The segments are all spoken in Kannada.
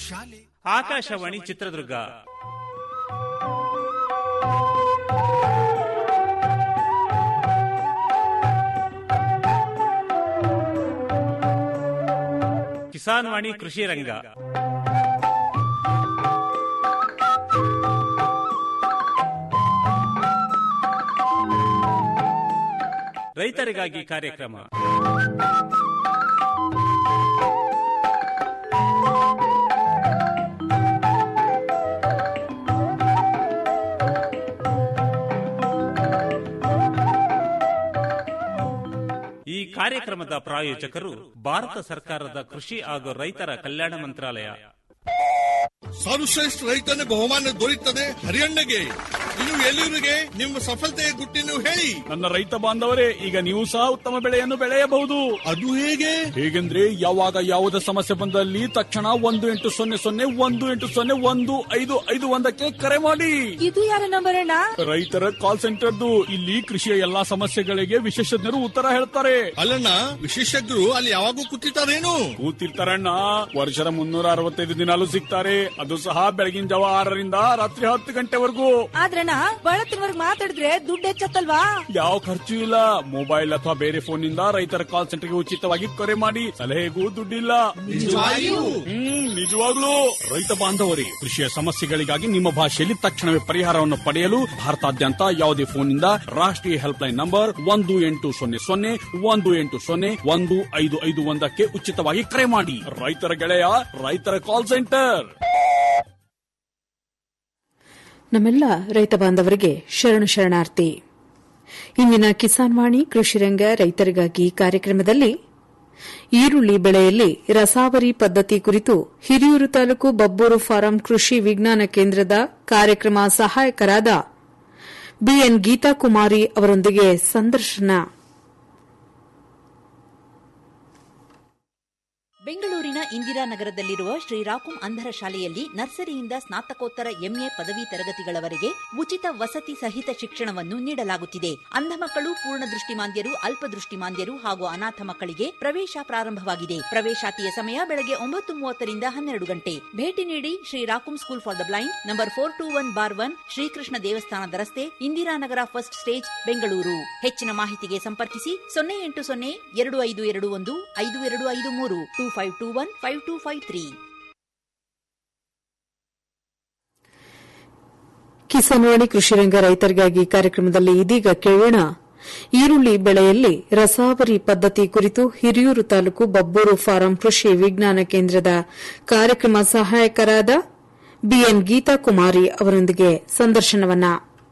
ಶಾಲೆ ಆಕಾಶವಾಣಿ ಚಿತ್ರದುರ್ಗ ಕಿಸಾನ್ ವಾಣಿ ಕೃಷಿ ರಂಗ ರೈತರಿಗಾಗಿ ಕಾರ್ಯಕ್ರಮ ಈ ಕಾರ್ಯಕ್ರಮದ ಪ್ರಾಯೋಜಕರು ಭಾರತ ಸರ್ಕಾರದ ಕೃಷಿ ಹಾಗೂ ರೈತರ ಕಲ್ಯಾಣ ಮಂತ್ರಾಲಯ ಸರ್ವಶ್ರೇಷ್ಠ ರೈತನ ಬಹುಮಾನ ದೊರೆಯುತ್ತದೆ ಹರಿಯಣ್ಣಗೆ ಇನ್ನು ಎಲ್ಲಿವರಿಗೆ ನಿಮ್ಮ ಸಫಲತೆಯ ಗುಟ್ಟಿನ ಹೇಳಿ ನನ್ನ ರೈತ ಬಾಂಧವರೇ ಈಗ ನೀವು ಸಹ ಉತ್ತಮ ಬೆಳೆಯನ್ನು ಬೆಳೆಯಬಹುದು ಅದು ಹೇಗೆ ಹೇಗೆಂದ್ರೆ ಯಾವಾಗ ಯಾವುದೇ ಸಮಸ್ಯೆ ಬಂದಲ್ಲಿ ತಕ್ಷಣ ಒಂದು ಎಂಟು ಸೊನ್ನೆ ಸೊನ್ನೆ ಒಂದು ಎಂಟು ಸೊನ್ನೆ ಒಂದು ಐದು ಐದು ಒಂದಕ್ಕೆ ಕರೆ ಮಾಡಿ ಇದು ಯಾರ ನಂಬರ್ ಅಣ್ಣ ರೈತರ ಕಾಲ್ ಸೆಂಟರ್ದು ಇಲ್ಲಿ ಕೃಷಿಯ ಎಲ್ಲಾ ಸಮಸ್ಯೆಗಳಿಗೆ ವಿಶೇಷಜ್ಞರು ಉತ್ತರ ಹೇಳ್ತಾರೆ ಅಲ್ಲಣ್ಣ ವಿಶೇಷಜ್ಞರು ಅಲ್ಲಿ ಯಾವಾಗೂ ಕೂತಿರ್ತಾರೇನು ಕೂತಿರ್ತಾರಣ್ಣ ವರ್ಷದ ಮುನ್ನೂರ ಅರವತ್ತೈದು ದಿನಾಲು ಸಿಗ್ತಾರೆ ಅದು ಸಹ ಬೆಳಗಿನ ಜಾವ ಆರರಿಂದ ರಾತ್ರಿ ಹತ್ತು ಗಂಟೆವರೆಗೂ ಆದ್ರಣ್ಣ ಬಳತ್ತಿನವರ್ಗ್ ಮಾತಾಡಿದ್ರೆ ದುಡ್ಡು ಹೆಚ್ಚತ್ತಲ್ವಾ ಯಾವ ಖರ್ಚು ಇಲ್ಲ ಮೊಬೈಲ್ ಅಥವಾ ಬೇರೆ ಫೋನ್ ನಿಂದ ರೈತರ ಕಾಲ್ ಸೆಂಟರ್ಗೆ ಉಚಿತವಾಗಿ ಕರೆ ಮಾಡಿ ಸಲಹೆಗೂ ದುಡ್ಡಿಲ್ಲ ನಿಜವಾಗಿಯೂ? ಹ್ಮ್ ನಿಜವಾಗ್ಲೂ ರೈತ ಬಾಂಧವರೇ ಕೃಷಿಯ ಸಮಸ್ಯೆಗಳಿಗಾಗಿ ನಿಮ್ಮ ಭಾಷೆಯಲ್ಲಿ ತಕ್ಷಣವೇ ಪರಿಹಾರವನ್ನು ಪಡೆಯಲು ಭಾರತಾದ್ಯಂತ ಯಾವುದೇ ಫೋನ್ನಿಂದ ರಾಷ್ಟ್ರೀಯ ಹೆಲ್ಪ್ ಲೈನ್ ನಂಬರ್ ಒಂದು ಎಂಟು ಸೊನ್ನೆ ಸೊನ್ನೆ ಒಂದು ಎಂಟು ಸೊನ್ನೆ ಒಂದು ಐದು ಐದು ಒಂದಕ್ಕೆ ಉಚಿತವಾಗಿ ಕರೆ ಮಾಡಿ ರೈತರ ಗೆಳೆಯ ರೈತರ ಕಾಲ್ ಸೆಂಟರ್ ನಮ್ಮೆಲ್ಲ ರೈತ ಬಾಂಧವರಿಗೆ ಶರಣು ಶರಣಾರ್ಥಿ ಇಂದಿನ ಕಿಸಾನ್ ವಾಣಿ ಕೃಷಿರಂಗ ರೈತರಿಗಾಗಿ ಕಾರ್ಯಕ್ರಮದಲ್ಲಿ ಈರುಳ್ಳಿ ಬೆಳೆಯಲ್ಲಿ ರಸಾವರಿ ಪದ್ಧತಿ ಕುರಿತು ಹಿರಿಯೂರು ತಾಲೂಕು ಬಬ್ಬೂರು ಫಾರಂ ಕೃಷಿ ವಿಜ್ಞಾನ ಕೇಂದ್ರದ ಕಾರ್ಯಕ್ರಮ ಸಹಾಯಕರಾದ ಬಿಎನ್ ಗೀತಾ ಕುಮಾರಿ ಅವರೊಂದಿಗೆ ಸಂದರ್ಶನ ಬೆಂಗಳೂರಿನ ಇಂದಿರಾನಗರದಲ್ಲಿರುವ ಶ್ರೀರಾಕುಂ ಅಂಧರ ಶಾಲೆಯಲ್ಲಿ ನರ್ಸರಿಯಿಂದ ಸ್ನಾತಕೋತ್ತರ ಎಂಎ ಪದವಿ ತರಗತಿಗಳವರೆಗೆ ಉಚಿತ ವಸತಿ ಸಹಿತ ಶಿಕ್ಷಣವನ್ನು ನೀಡಲಾಗುತ್ತಿದೆ ಅಂಧ ಮಕ್ಕಳು ಪೂರ್ಣ ದೃಷ್ಟಿಮಾಂದ್ಯರು ಅಲ್ಪದೃಷ್ಟಿಮಾಂದ್ಯರು ಹಾಗೂ ಅನಾಥ ಮಕ್ಕಳಿಗೆ ಪ್ರವೇಶ ಪ್ರಾರಂಭವಾಗಿದೆ ಪ್ರವೇಶಾತಿಯ ಸಮಯ ಬೆಳಗ್ಗೆ ಒಂಬತ್ತು ಮೂವತ್ತರಿಂದ ಹನ್ನೆರಡು ಗಂಟೆ ಭೇಟಿ ನೀಡಿ ಶ್ರೀರಾಕುಂ school for the blind number four two one bar one Srikrishna ದೇವಸ್ಥಾನದ ರಸ್ತೆ ಇಂದಿರಾನಗರ ಫಸ್ಟ್ ಸ್ಟೇಜ್ ಬೆಂಗಳೂರು ಹೆಚ್ಚಿನ ಮಾಹಿತಿಗೆ ಸಂಪರ್ಕಿಸಿ ಸೊನ್ನೆ ಎಂಟು ಸೊನ್ನೆ ಎರಡು ಐದು ಎರಡು ಒಂದು ಐದು ಎರಡು ಐದು ಮೂರು two five two one five two five three Kisanvani Krishiranga ರೈತರಿಗಾಗಿ ಕಾರ್ಯಕ್ರಮದಲ್ಲಿ ಇದೀಗ ಕೇಳೋಣ ಈರುಳ್ಳಿ ಬೆಳೆಯಲ್ಲಿ ರಸಾವರಿ ಪದ್ಧತಿ ಕುರಿತು ಹಿರಿಯೂರು ತಾಲೂಕು ಬಬ್ಬೂರು ಫಾರಂ ಕೃಷಿ ವಿಜ್ಞಾನ ಕೇಂದ್ರದ ಕಾರ್ಯಕ್ರಮ ಸಹಾಯಕರಾದ ಬಿಎನ್ ಗೀತಾ ಕುಮಾರಿ ಅವರೊಂದಿಗೆ ಸಂದರ್ಶನವನ್ನ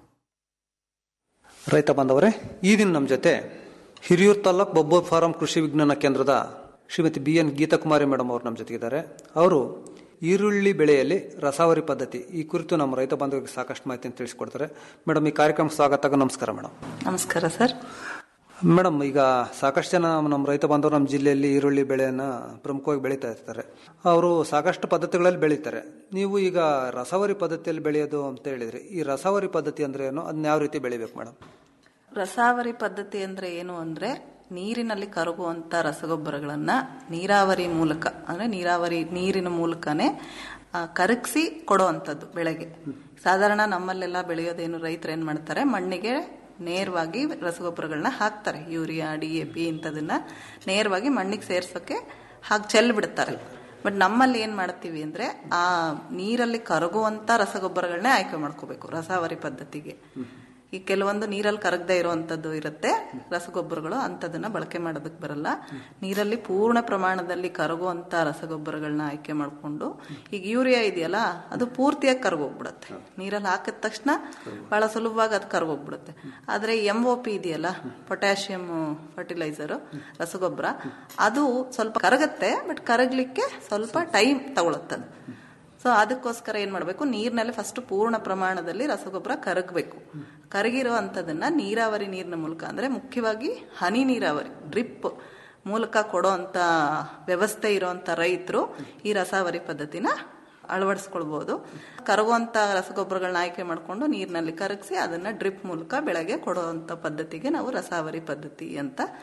ರೈತ ಬಾಂಧವರೇ ಈ ದಿನ ನಮ್ಮ ಜೊತೆ ಹಿರಿಯೂರು ತಾಲೂಕ್ ಬೊಬ್ಬೂರ್ ಫಾರಂ ಕೃಷಿ ವಿಜ್ಞಾನ ಕೇಂದ್ರದ ಶ್ರೀಮತಿ ಬಿ ಎನ್ ಗೀತಾಕುಮಾರಿ ಮೇಡಮ್ ಅವರು ನಮ್ಮ ಜೊತೆಗಿದ್ದಾರೆ ಅವರು ಈರುಳ್ಳಿ ಬೆಳೆಯಲ್ಲಿ ರಸಾವರಿ ಪದ್ಧತಿ ಈ ಕುರಿತು ನಮ್ಮ ರೈತ ಬಾಂಧವರಿಗೆ ಸಾಕಷ್ಟು ಮಾಹಿತಿಯನ್ನು ತಿಳಿಸಿಕೊಡ್ತಾರೆ ಮೇಡಮ್ ಈ ಕಾರ್ಯಕ್ರಮ ಸ್ವಾಗತ ನಮಸ್ಕಾರ ಮೇಡಮ್ ನಮಸ್ಕಾರ ಸರ್ ಮೇಡಮ್ ಈಗ ಸಾಕಷ್ಟು ಜನ ನಮ್ಮ ರೈತ ಬಾಂಧವರು ನಮ್ಮ ಜಿಲ್ಲೆಯಲ್ಲಿ ಈರುಳ್ಳಿ ಬೆಳೆಯನ್ನ ಪ್ರಮುಖವಾಗಿ ಬೆಳೀತಾ ಇರ್ತಾರೆ ಅವರು ಸಾಕಷ್ಟು ಪದ್ಧತಿಗಳಲ್ಲಿ ಬೆಳೀತಾರೆ ನೀವು ಈಗ ರಸಾವರಿ ಪದ್ಧತಿಯಲ್ಲಿ ಬೆಳೆಯೋದು ಅಂತ ಹೇಳಿದ್ರಿ ಈ ರಸಾವರಿ ಪದ್ಧತಿ ಅಂದ್ರೆ ಏನು ಅದನ್ನ ಯಾವ ರೀತಿ ಬೆಳಿಬೇಕು ಮೇಡಮ್ ರಸಾವರಿ ಪದ್ಧತಿ ಅಂದ್ರೆ ಏನು ಅಂದ್ರೆ ನೀರಿನಲ್ಲಿ ಕರಗುವಂತ ರಸಗೊಬ್ಬರಗಳನ್ನ ನೀರಾವರಿ ಮೂಲಕ ಅಂದ್ರೆ ನೀರಾವರಿ ನೀರಿನ ಮೂಲಕನೇ ಆ, ಕರಗಿಸಿ ಕೊಡುವಂಥದ್ದು ಬೆಳೆಗೆ ಸಾಧಾರಣ ನಮ್ಮಲ್ಲೆಲ್ಲ ಬೆಳೆಯೋದೇನು ರೈತರು ಏನ್ ಮಾಡ್ತಾರೆ ಮಣ್ಣಿಗೆ ನೇರವಾಗಿ ರಸಗೊಬ್ಬರಗಳನ್ನ ಹಾಕ್ತಾರೆ ಯೂರಿಯಾ ಡಿ ಎ ಪಿ ಇಂಥದನ್ನ ನೇರವಾಗಿ ಮಣ್ಣಿಗೆ ಸೇರ್ಸೋಕೆ ಹಾಕಿ ಚೆಲ್ ಬಿಡ್ತಾರೆ ಬಟ್ ನಮ್ಮಲ್ಲಿ ಏನ್ ಮಾಡ್ತೀವಿ ಅಂದ್ರೆ ಆ ನೀರಲ್ಲಿ ಕರಗುವಂತ ರಸಗೊಬ್ಬರಗಳನ್ನೇ ಆಯ್ಕೆ ಮಾಡ್ಕೋಬೇಕು ರಸಾವರಿ ಪದ್ಧತಿಗೆ ಈ ಕೆಲವೊಂದು ನೀರಲ್ಲಿ ಕರಗದೆ ಇರುವಂತದ್ದು ಇರುತ್ತೆ ರಸಗೊಬ್ಬರಗಳು ಅಂತದನ್ನ ಬಳಕೆ ಮಾಡೋದಕ್ಕೆ ಬರಲ್ಲ ನೀರಲ್ಲಿ ಪೂರ್ಣ ಪ್ರಮಾಣದಲ್ಲಿ ಕರಗುವಂತ ರಸಗೊಬ್ಬರಗಳನ್ನ ಆಯ್ಕೆ ಮಾಡಿಕೊಂಡು ಈಗ ಯೂರಿಯಾ ಇದೆಯಲ್ಲ ಅದು ಪೂರ್ತಿಯಾಗಿ ಕರಗೋಗ್ಬಿಡುತ್ತೆ ನೀರಲ್ಲಿ ಹಾಕಿದ ತಕ್ಷಣ ಬಹಳ ಸುಲಭವಾಗಿ ಅದು ಕರಗೋಗ್ಬಿಡುತ್ತೆ ಆದ್ರೆ ಎಂ ಒ ಪಿ ಇದೆಯಲ್ಲ ಪೊಟ್ಯಾಷಿಯಂ ಫರ್ಟಿಲೈಸರ್ ರಸಗೊಬ್ಬರ ಅದು ಸ್ವಲ್ಪ ಕರಗತ್ತೆ ಬಟ್ ಕರಗ್ಲಿಕ್ಕೆ ಸ್ವಲ್ಪ ಟೈಮ್ ತಗೊಳುತ್ತದು ಸೊ ಅದಕ್ಕೋಸ್ಕರ ಏನ್ ಮಾಡಬೇಕು ನೀರಿನಲ್ಲಿ ಫಸ್ಟ್ ಪೂರ್ಣ ಪ್ರಮಾಣದಲ್ಲಿ ರಸಗೊಬ್ಬರ ಕರಗಬೇಕು ಕರಗಿರೋ ಅಂಥದನ್ನ ನೀರಾವರಿ ನೀರಿನ ಮೂಲಕ ಅಂದ್ರೆ ಮುಖ್ಯವಾಗಿ ಹನಿ ನೀರಾವರಿ ಡ್ರಿಪ್ ಮೂಲಕ ಕೊಡೋ ಅಂತ ವ್ಯವಸ್ಥೆ ಇರೋಂಥ ರೈತರು ಈ ರಸಾವರಿ ಪದ್ಧತಿನ ಅಳವಡಿಸ್ಕೊಳ್ಬಹುದು ಕರಗುವಂತ ರಸಗೊಬ್ಬರಗಳನ್ನ ಆಯ್ಕೆ ಮಾಡಿಕೊಂಡು ನೀರಿನಲ್ಲಿ ಕರಗಿಸಿ ಅದನ್ನ ಡ್ರಿಪ್ ಮೂಲಕ ಬೆಳೆಗೆ ಕೊಡುವಂತ ಪದ್ಧತಿಗೆ ನಾವು ರಸಾವರಿ ಪದ್ಧತಿ ಅಂತ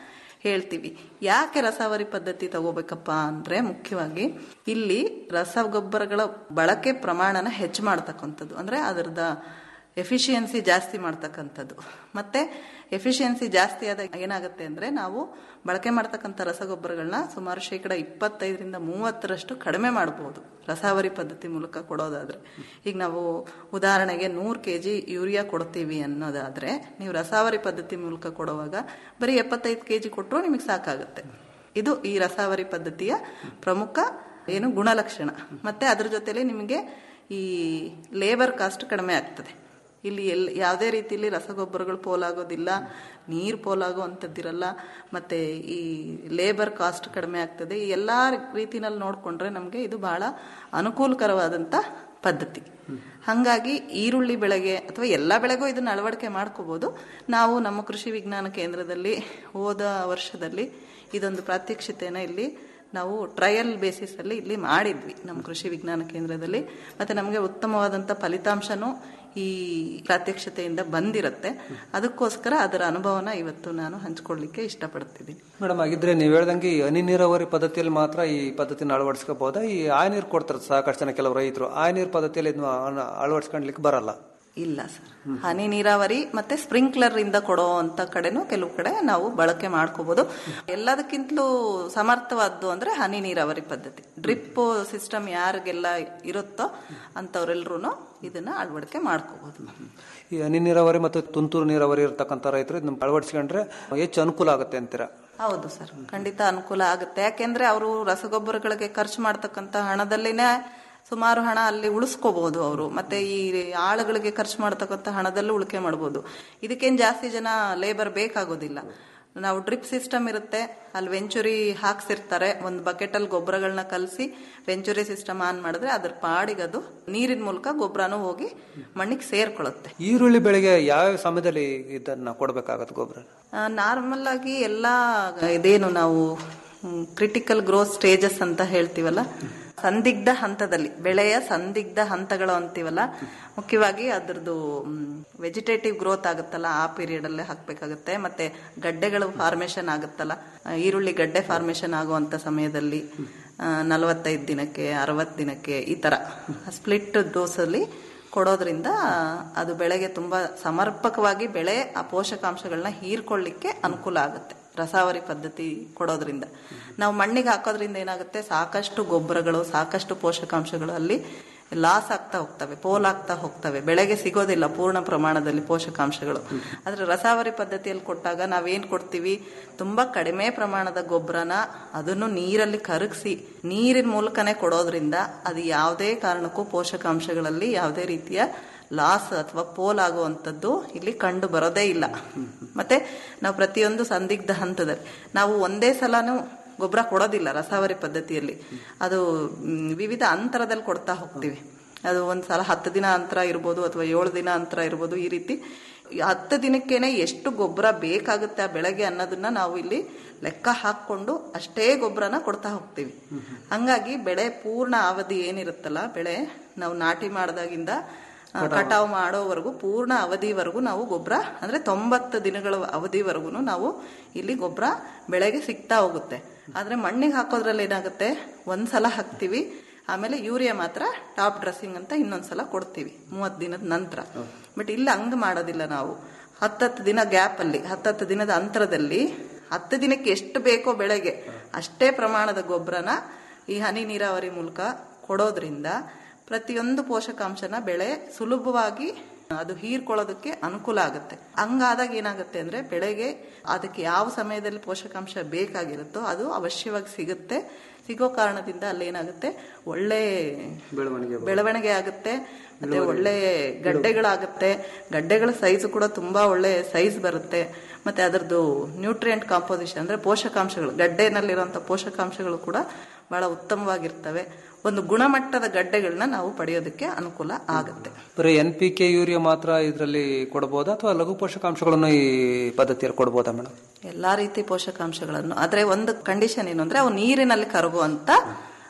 ಹೇಳ್ತೀವಿ ಯಾಕೆ ರಸಾವರಿ ಪದ್ಧತಿ ತಗೋಬೇಕಪ್ಪ ಅಂದ್ರೆ ಮುಖ್ಯವಾಗಿ ಇಲ್ಲಿ ರಸಗೊಬ್ಬರಗಳ ಬಳಕೆ ಪ್ರಮಾಣನ ಹೆಚ್ಚು ಮಾಡ್ತಕ್ಕಂಥದ್ದು ಅಂದ್ರೆ ಅದರದ ಎಫಿಷಿಯನ್ಸಿ ಜಾಸ್ತಿ ಮಾಡ್ತಕ್ಕಂಥದ್ದು ಮತ್ತೆ ಎಫಿಷಿಯನ್ಸಿ ಜಾಸ್ತಿ ಆದಾಗ ಏನಾಗುತ್ತೆ ಅಂದ್ರೆ ನಾವು ಬಳಕೆ ಮಾಡ್ತಕ್ಕಂಥ ರಸಗೊಬ್ಬರಗಳನ್ನ ಸುಮಾರು ಶೇಕಡ ಇಪ್ಪತ್ತೈದರಿಂದ ಮೂವತ್ತರಷ್ಟು ಕಡಿಮೆ ಮಾಡಬಹುದು ರಸಾವರಿ ಪದ್ಧತಿ ಮೂಲಕ ಕೊಡೋದಾದ್ರೆ ಈಗ ನಾವು ಉದಾಹರಣೆಗೆ ನೂರು ಕೆ ಜಿ ಯೂರಿಯಾ ಕೊಡ್ತೀವಿ ಅನ್ನೋದಾದ್ರೆ ನೀವು ರಸಾವರಿ ಪದ್ಧತಿ ಮೂಲಕ ಕೊಡುವಾಗ ಬರೀ ಎಪ್ಪತ್ತೈದು ಕೆ ಜಿ ಕೊಟ್ಟರು ನಿಮಗೆ ಸಾಕಾಗುತ್ತೆ ಇದು ಈ ರಸಾವರಿ ಪದ್ಧತಿಯ ಪ್ರಮುಖ ಏನು ಗುಣಲಕ್ಷಣ ಮತ್ತೆ ಅದ್ರ ಜೊತೆಲಿ ನಿಮಗೆ ಈ ಲೇಬರ್ ಕಾಸ್ಟ್ ಕಡಿಮೆ ಆಗ್ತದೆ ಇಲ್ಲಿ ಎಲ್ ಯಾವುದೇ ರೀತಿಯಲ್ಲಿ ರಸಗೊಬ್ಬರಗಳು ಪೋಲಾಗೋದಿಲ್ಲ ನೀರು ಪೋಲಾಗೋ ಅಂಥದ್ದಿರಲ್ಲ ಮತ್ತೆ ಈ ಲೇಬರ್ ಕಾಸ್ಟ್ ಕಡಿಮೆ ಆಗ್ತದೆ ಈ ಎಲ್ಲ ರೀತಿನಲ್ಲಿ ನೋಡಿಕೊಂಡ್ರೆ ನಮಗೆ ಇದು ಬಹಳ ಅನುಕೂಲಕರವಾದಂಥ ಪದ್ಧತಿ ಹಾಗಾಗಿ ಈರುಳ್ಳಿ ಬೆಳೆಗೆ ಅಥವಾ ಎಲ್ಲ ಬೆಳೆಗೂ ಇದನ್ನ ಅಳವಡಿಕೆ ಮಾಡ್ಕೋಬಹುದು ನಾವು ನಮ್ಮ ಕೃಷಿ ವಿಜ್ಞಾನ ಕೇಂದ್ರದಲ್ಲಿ ಹೋದ ವರ್ಷದಲ್ಲಿ ಇದೊಂದು ಪ್ರಾತ್ಯಕ್ಷಿತೆನ ಇಲ್ಲಿ ನಾವು ಟ್ರಯಲ್ ಬೇಸಿಸ್ ಅಲ್ಲಿ ಇಲ್ಲಿ ಮಾಡಿದ್ವಿ ನಮ್ಮ ಕೃಷಿ ವಿಜ್ಞಾನ ಕೇಂದ್ರದಲ್ಲಿ ಮತ್ತೆ ನಮಗೆ ಉತ್ತಮವಾದಂಥ ಫಲಿತಾಂಶನೂ ಈ ಪ್ರಾತ್ಯಕ್ಷತೆಯಿಂದ ಬಂದಿರತ್ತೆ ಅದಕ್ಕೋಸ್ಕರ ಅದರ ಅನುಭವನ ಇವತ್ತು ನಾನು ಹಂಚ್ಕೊಳ್ಳಿಕ್ಕೆ ಇಷ್ಟಪಡ್ತಿದ್ದೀನಿ ಮೇಡಮ್ ಆಗಿದ್ರೆ ನೀವು ಹೇಳ್ದಂಗೆ ಈ ಹನಿ ನೀರಾವರಿ ಪದ್ಧತಿಯಲ್ಲಿ ಮಾತ್ರ ಈ ಪದ್ಧತಿನ ಅಳವಡಿಸ್ಕೋಬಹುದಾ ಈ ಆಯ ನೀರು ಕೊಡ್ತಾರೆ ಸಾಕಷ್ಟು ಜನ ಕೆಲವು ರೈತರು ಆಯ ನೀರು ಪದ್ಧತಿಯಲ್ಲಿ ಇದನ್ನ ಅಳ- ಅಳವಡಿಸ್ಕೊಳ್ಲಿಕ್ಕೆ ಬರಲ್ಲ ಇಲ್ಲ ಸರ್ ಹನಿ ನೀರಾವರಿ ಮತ್ತೆ ಸ್ಪ್ರಿಂಕ್ಲರ್ ಇಂದ ಕೊಡೋ ಅಂತ ಕಡೆನೂ ಕೆಲವು ಕಡೆ ನಾವು ಬಳಕೆ ಮಾಡ್ಕೋಬಹುದು ಎಲ್ಲದಕ್ಕಿಂತಲೂ ಸಮರ್ಥವಾದ್ದು ಅಂದ್ರೆ ಹನಿ ನೀರಾವರಿ ಪದ್ಧತಿ ಡ್ರಿಪ್ ಸಿಸ್ಟಮ್ ಯಾರಿಗೆಲ್ಲ ಇರುತ್ತೋ ಅಂತವ್ರೆಲ್ರೂ ಇದನ್ನ ಅಳವಡಿಕೆ ಮಾಡ್ಕೋಬಹುದು ಈ ಹನಿ ನೀರಾವರಿ ಮತ್ತು ತುಂತುರು ನೀರಾವರಿ ಇರತಕ್ಕಂಥ ರೈತರು ಇದನ್ನ ಅಳವಡಿಸ್ಕೊಂಡ್ರೆ ಹೆಚ್ಚು ಅನುಕೂಲ ಆಗುತ್ತೆ ಅಂತೀರಾ ಹೌದು ಸರ್ ಖಂಡಿತ ಅನುಕೂಲ ಆಗುತ್ತೆ ಯಾಕೆಂದ್ರೆ ಅವರು ರಸಗೊಬ್ಬರಗಳಿಗೆ ಖರ್ಚು ಮಾಡ್ತಕ್ಕಂಥ ಹಣದಲ್ಲಿನೇ ಸುಮಾರು ಹಣ ಅಲ್ಲಿ ಉಳಿಸ್ಕೋಬಹುದು ಅವರು ಮತ್ತೆ ಈ ಆಳುಗಳಿಗೆ ಖರ್ಚು ಮಾಡ್ತಕ್ಕಂಥ ಹಣದಲ್ಲೂ ಉಳಿಕೆ ಮಾಡಬಹುದು ಇದಕ್ಕೇನು ಜಾಸ್ತಿ ಜನ ಲೇಬರ್ ಬೇಕಾಗೋದಿಲ್ಲ ನಾವು ಡ್ರಿಪ್ ಸಿಸ್ಟಮ್ ಇರುತ್ತೆ ಅಲ್ಲಿ ವೆಂಚುರಿ ಹಾಕ್ಸಿರ್ತಾರೆ ಒಂದು ಬಕೆಟ್ ಅಲ್ಲಿ ಗೊಬ್ಬರಗಳನ್ನ ಕಲಸಿ ವೆಂಚುರಿ ಸಿಸ್ಟಮ್ ಆನ್ ಮಾಡಿದ್ರೆ ಅದ್ರ ಪಾಡಿಗೆ ಅದು ನೀರಿನ ಮೂಲಕ ಗೊಬ್ಬರನೂ ಹೋಗಿ ಮಣ್ಣಿಗೆ ಸೇರ್ಕೊಳ್ಳುತ್ತೆ ಈರುಳ್ಳಿ ಬೆಳೆಗೆ ಯಾವ ಸಮಯದಲ್ಲಿ ಇದನ್ನ ಕೊಡಬೇಕಾಗತ್ತೆ ಗೊಬ್ಬರ ನಾರ್ಮಲ್ ಆಗಿ ಎಲ್ಲ ಇದೇನು ನಾವು ಕ್ರಿಟಿಕಲ್ ಗ್ರೋತ್ ಸ್ಟೇಜಸ್ ಅಂತ ಹೇಳ್ತೀವಲ್ಲ ಸಂದಿಗ್ಧ ಹಂತದಲ್ಲಿ ಬೆಳೆಯ ಸಂದಿಗ್ಧ ಹಂತಗಳು ಅಂತೀವಲ್ಲ ಮುಖ್ಯವಾಗಿ ಅದ್ರದ್ದು ವೆಜಿಟೇಟಿವ್ ಗ್ರೋತ್ ಆಗುತ್ತಲ್ಲ ಆ ಪೀರಿಯಡ್ ಅಲ್ಲೇ ಹಾಕ್ಬೇಕಾಗುತ್ತೆ ಮತ್ತೆ ಗಡ್ಡೆಗಳು ಫಾರ್ಮೇಶನ್ ಆಗುತ್ತಲ್ಲ ಆ, ಈರುಳ್ಳಿ ಗಡ್ಡೆ ಫಾರ್ಮೇಶನ್ ಆಗುವಂತ ಸಮಯದಲ್ಲಿ ನಲವತ್ತೈದು ದಿನಕ್ಕೆ ಅರವತ್ತು ದಿನಕ್ಕೆ ಈ ತರ ಸ್ಪ್ಲಿಟ್ ಡೋಸಲ್ಲಿ ಕೊಡೋದ್ರಿಂದ ಅದು ಬೆಳೆಗೆ ತುಂಬಾ ಸಮರ್ಪಕವಾಗಿ ಬೆಳೆ ಆ ಪೋಷಕಾಂಶಗಳನ್ನ ಹೀರ್ಕೊಳ್ಳಿಕ್ಕೆ ಅನುಕೂಲ ಆಗುತ್ತೆ ರಸಾವರಿ ಪದ್ಧತಿ ಕೊಡೋದ್ರಿಂದ ನಾವು ಮಣ್ಣಿಗೆ ಹಾಕೋದ್ರಿಂದ ಏನಾಗುತ್ತೆ ಸಾಕಷ್ಟು ಗೊಬ್ಬರಗಳು ಸಾಕಷ್ಟು ಪೋಷಕಾಂಶಗಳು ಅಲ್ಲಿ ಲಾಸ್ ಆಗ್ತಾ ಹೋಗ್ತವೆ ಪೋಲಾಗ್ತಾ ಹೋಗ್ತವೆ ಬೆಳೆಗೆ ಸಿಗೋದಿಲ್ಲ ಪೂರ್ಣ ಪ್ರಮಾಣದಲ್ಲಿ ಪೋಷಕಾಂಶಗಳು ಆದ್ರೆ ರಸಾವರಿ ಪದ್ಧತಿಯಲ್ಲಿ ಕೊಟ್ಟಾಗ ನಾವೇನ್ ಕೊಡ್ತೀವಿ ತುಂಬಾ ಕಡಿಮೆ ಪ್ರಮಾಣದ ಗೊಬ್ಬರನ ಅದನ್ನು ನೀರಲ್ಲಿ ಕರಗಿಸಿ ನೀರಿನ ಮೂಲಕನೇ ಕೊಡೋದ್ರಿಂದ ಅದು ಯಾವುದೇ ಕಾರಣಕ್ಕೂ ಪೋಷಕಾಂಶಗಳಲ್ಲಿ ಯಾವುದೇ ರೀತಿಯ ಲಾಸ್ ಅಥವಾ ಪೋಲ್ ಆಗುವಂಥದ್ದು ಇಲ್ಲಿ ಕಂಡು ಬರೋದೇ ಇಲ್ಲ ಮತ್ತೆ ನಾವು ಪ್ರತಿಯೊಂದು ಸಂದಿಗ್ಧ ಹಂತದಲ್ಲಿ ನಾವು ಒಂದೇ ಸಲನೂ ಗೊಬ್ಬರ ಕೊಡೋದಿಲ್ಲ ರಸಾವರಿ ಪದ್ಧತಿಯಲ್ಲಿ ಅದು ಮ್, ವಿವಿಧ ಅಂತರದಲ್ಲಿ ಕೊಡ್ತಾ ಹೋಗ್ತೀವಿ ಅದು ಒಂದ್ ಸಲ ಹತ್ತು ದಿನ ಅಂತರ ಇರ್ಬೋದು ಅಥವಾ ಏಳು ದಿನ ಅಂತರ ಇರ್ಬೋದು ಈ ರೀತಿ ಈ ಹತ್ತು ದಿನಕ್ಕೇನೆ ಎಷ್ಟು ಗೊಬ್ಬರ ಬೇಕಾಗುತ್ತೆ ಆ ಬೆಳೆಗೆ ಅನ್ನೋದನ್ನ ನಾವು ಇಲ್ಲಿ ಲೆಕ್ಕ ಹಾಕೊಂಡು ಅಷ್ಟೇ ಗೊಬ್ಬರನ ಕೊಡ್ತಾ ಹೋಗ್ತೀವಿ ಹಂಗಾಗಿ ಬೆಳೆ ಪೂರ್ಣ ಅವಧಿ ಏನಿರುತ್ತಲ್ಲ ಬೆಳೆ ನಾವು ನಾಟಿ ಮಾಡಿದಾಗಿಂದ ಆ, ಕಟಾವು ಮಾಡೋವರೆಗೂ ಪೂರ್ಣ ಅವಧಿವರೆಗೂ ನಾವು ಗೊಬ್ಬರ ಅಂದ್ರೆ ತೊಂಬತ್ತು ದಿನಗಳ ಅವಧಿವರೆಗೂ ನಾವು ಇಲ್ಲಿ ಗೊಬ್ಬರ ಬೆಳೆಗೆ ಸಿಗ್ತಾ ಹೋಗುತ್ತೆ ಆದ್ರೆ ಮಣ್ಣಿಗೆ ಹಾಕೋದ್ರಲ್ಲಿ ಏನಾಗುತ್ತೆ ಒಂದ್ಸಲ ಹಾಕ್ತಿವಿ ಆಮೇಲೆ ಯೂರಿಯಾ ಮಾತ್ರ ಟಾಪ್ ಡ್ರೆಸ್ಸಿಂಗ್ ಅಂತ ಇನ್ನೊಂದ್ಸಲ ಕೊಡ್ತೀವಿ ಮೂವತ್ತು ದಿನದ ನಂತರ ಬಟ್ ಇಲ್ಲಿ ಹಂಗ್ ಮಾಡೋದಿಲ್ಲ ನಾವು ಹತ್ತತ್ತು ದಿನ ಗ್ಯಾಪ್ ಅಲ್ಲಿ ಹತ್ತತ್ತು ದಿನದ ಅಂತರದಲ್ಲಿ ಹತ್ತು ದಿನಕ್ಕೆ ಎಷ್ಟು ಬೇಕೋ ಬೆಳೆಗೆ ಅಷ್ಟೇ ಪ್ರಮಾಣದ ಗೊಬ್ಬರನ ಈ ಹನಿ ನೀರಾವರಿ ಮೂಲಕ ಕೊಡೋದ್ರಿಂದ ಪ್ರತಿಯೊಂದು ಪೋಷಕಾಂಶನ ಬೆಳೆ ಸುಲಭವಾಗಿ ಅದು ಹೀರ್ಕೊಳ್ಳೋದಕ್ಕೆ ಅನುಕೂಲ ಆಗುತ್ತೆ ಹಂಗಾದಾಗ ಏನಾಗುತ್ತೆ ಅಂದ್ರೆ ಬೆಳೆಗೆ ಅದಕ್ಕೆ ಯಾವ ಸಮಯದಲ್ಲಿ ಪೋಷಕಾಂಶ ಬೇಕಾಗಿರುತ್ತೋ ಅದು ಅವಶ್ಯವಾಗಿ ಸಿಗುತ್ತೆ ಸಿಗೋ ಕಾರಣದಿಂದ ಅಲ್ಲಿ ಏನಾಗುತ್ತೆ ಒಳ್ಳೆ ಬೆಳವಣಿಗೆ ಬೆಳವಣಿಗೆ ಆಗುತ್ತೆ ಮತ್ತೆ ಒಳ್ಳೆ ಗಡ್ಡೆಗಳಾಗುತ್ತೆ ಗಡ್ಡೆಗಳ ಸೈಜ್ ಕೂಡ ತುಂಬಾ ಒಳ್ಳೆ ಸೈಜ್ ಬರುತ್ತೆ ಮತ್ತೆ ಅದರದ್ದು ನ್ಯೂಟ್ರಿಯೆಂಟ್ ಕಾಂಪೋಸಿಷನ್ ಅಂದ್ರೆ ಪೋಷಕಾಂಶಗಳು ಗಡ್ಡೆನಲ್ಲಿರುವಂತ ಪೋಷಕಾಂಶಗಳು ಕೂಡ ಬಹಳ ಉತ್ತಮವಾಗಿರ್ತವೆ ಒಂದು ಗುಣಮಟ್ಟದ ಗಡ್ಡೆಗಳನ್ನ ನಾವು ಪಡೆಯೋದಕ್ಕೆ ಅನುಕೂಲ ಆಗುತ್ತೆ ಬರೀ ಎನ್ ಪಿ ಕೆ ಯೂರಿಯಾ ಮಾತ್ರ ಇದರಲ್ಲಿ ಕೊಡಬಹುದಾ ಅಥವಾ ಲಘು ಪೋಷಕಾಂಶಗಳನ್ನು ಈ ಪದ್ಧತಿಯಲ್ಲಿ ಕೊಡಬಹುದಾ ಮೇಡಮ್ ಎಲ್ಲಾ ರೀತಿ ಪೋಷಕಾಂಶಗಳನ್ನು ಆದ್ರೆ ಒಂದು ಕಂಡೀಷನ್ ಏನು ಅಂದ್ರೆ ಅವು ನೀರಿನಲ್ಲಿ ಕರಗುವಂತ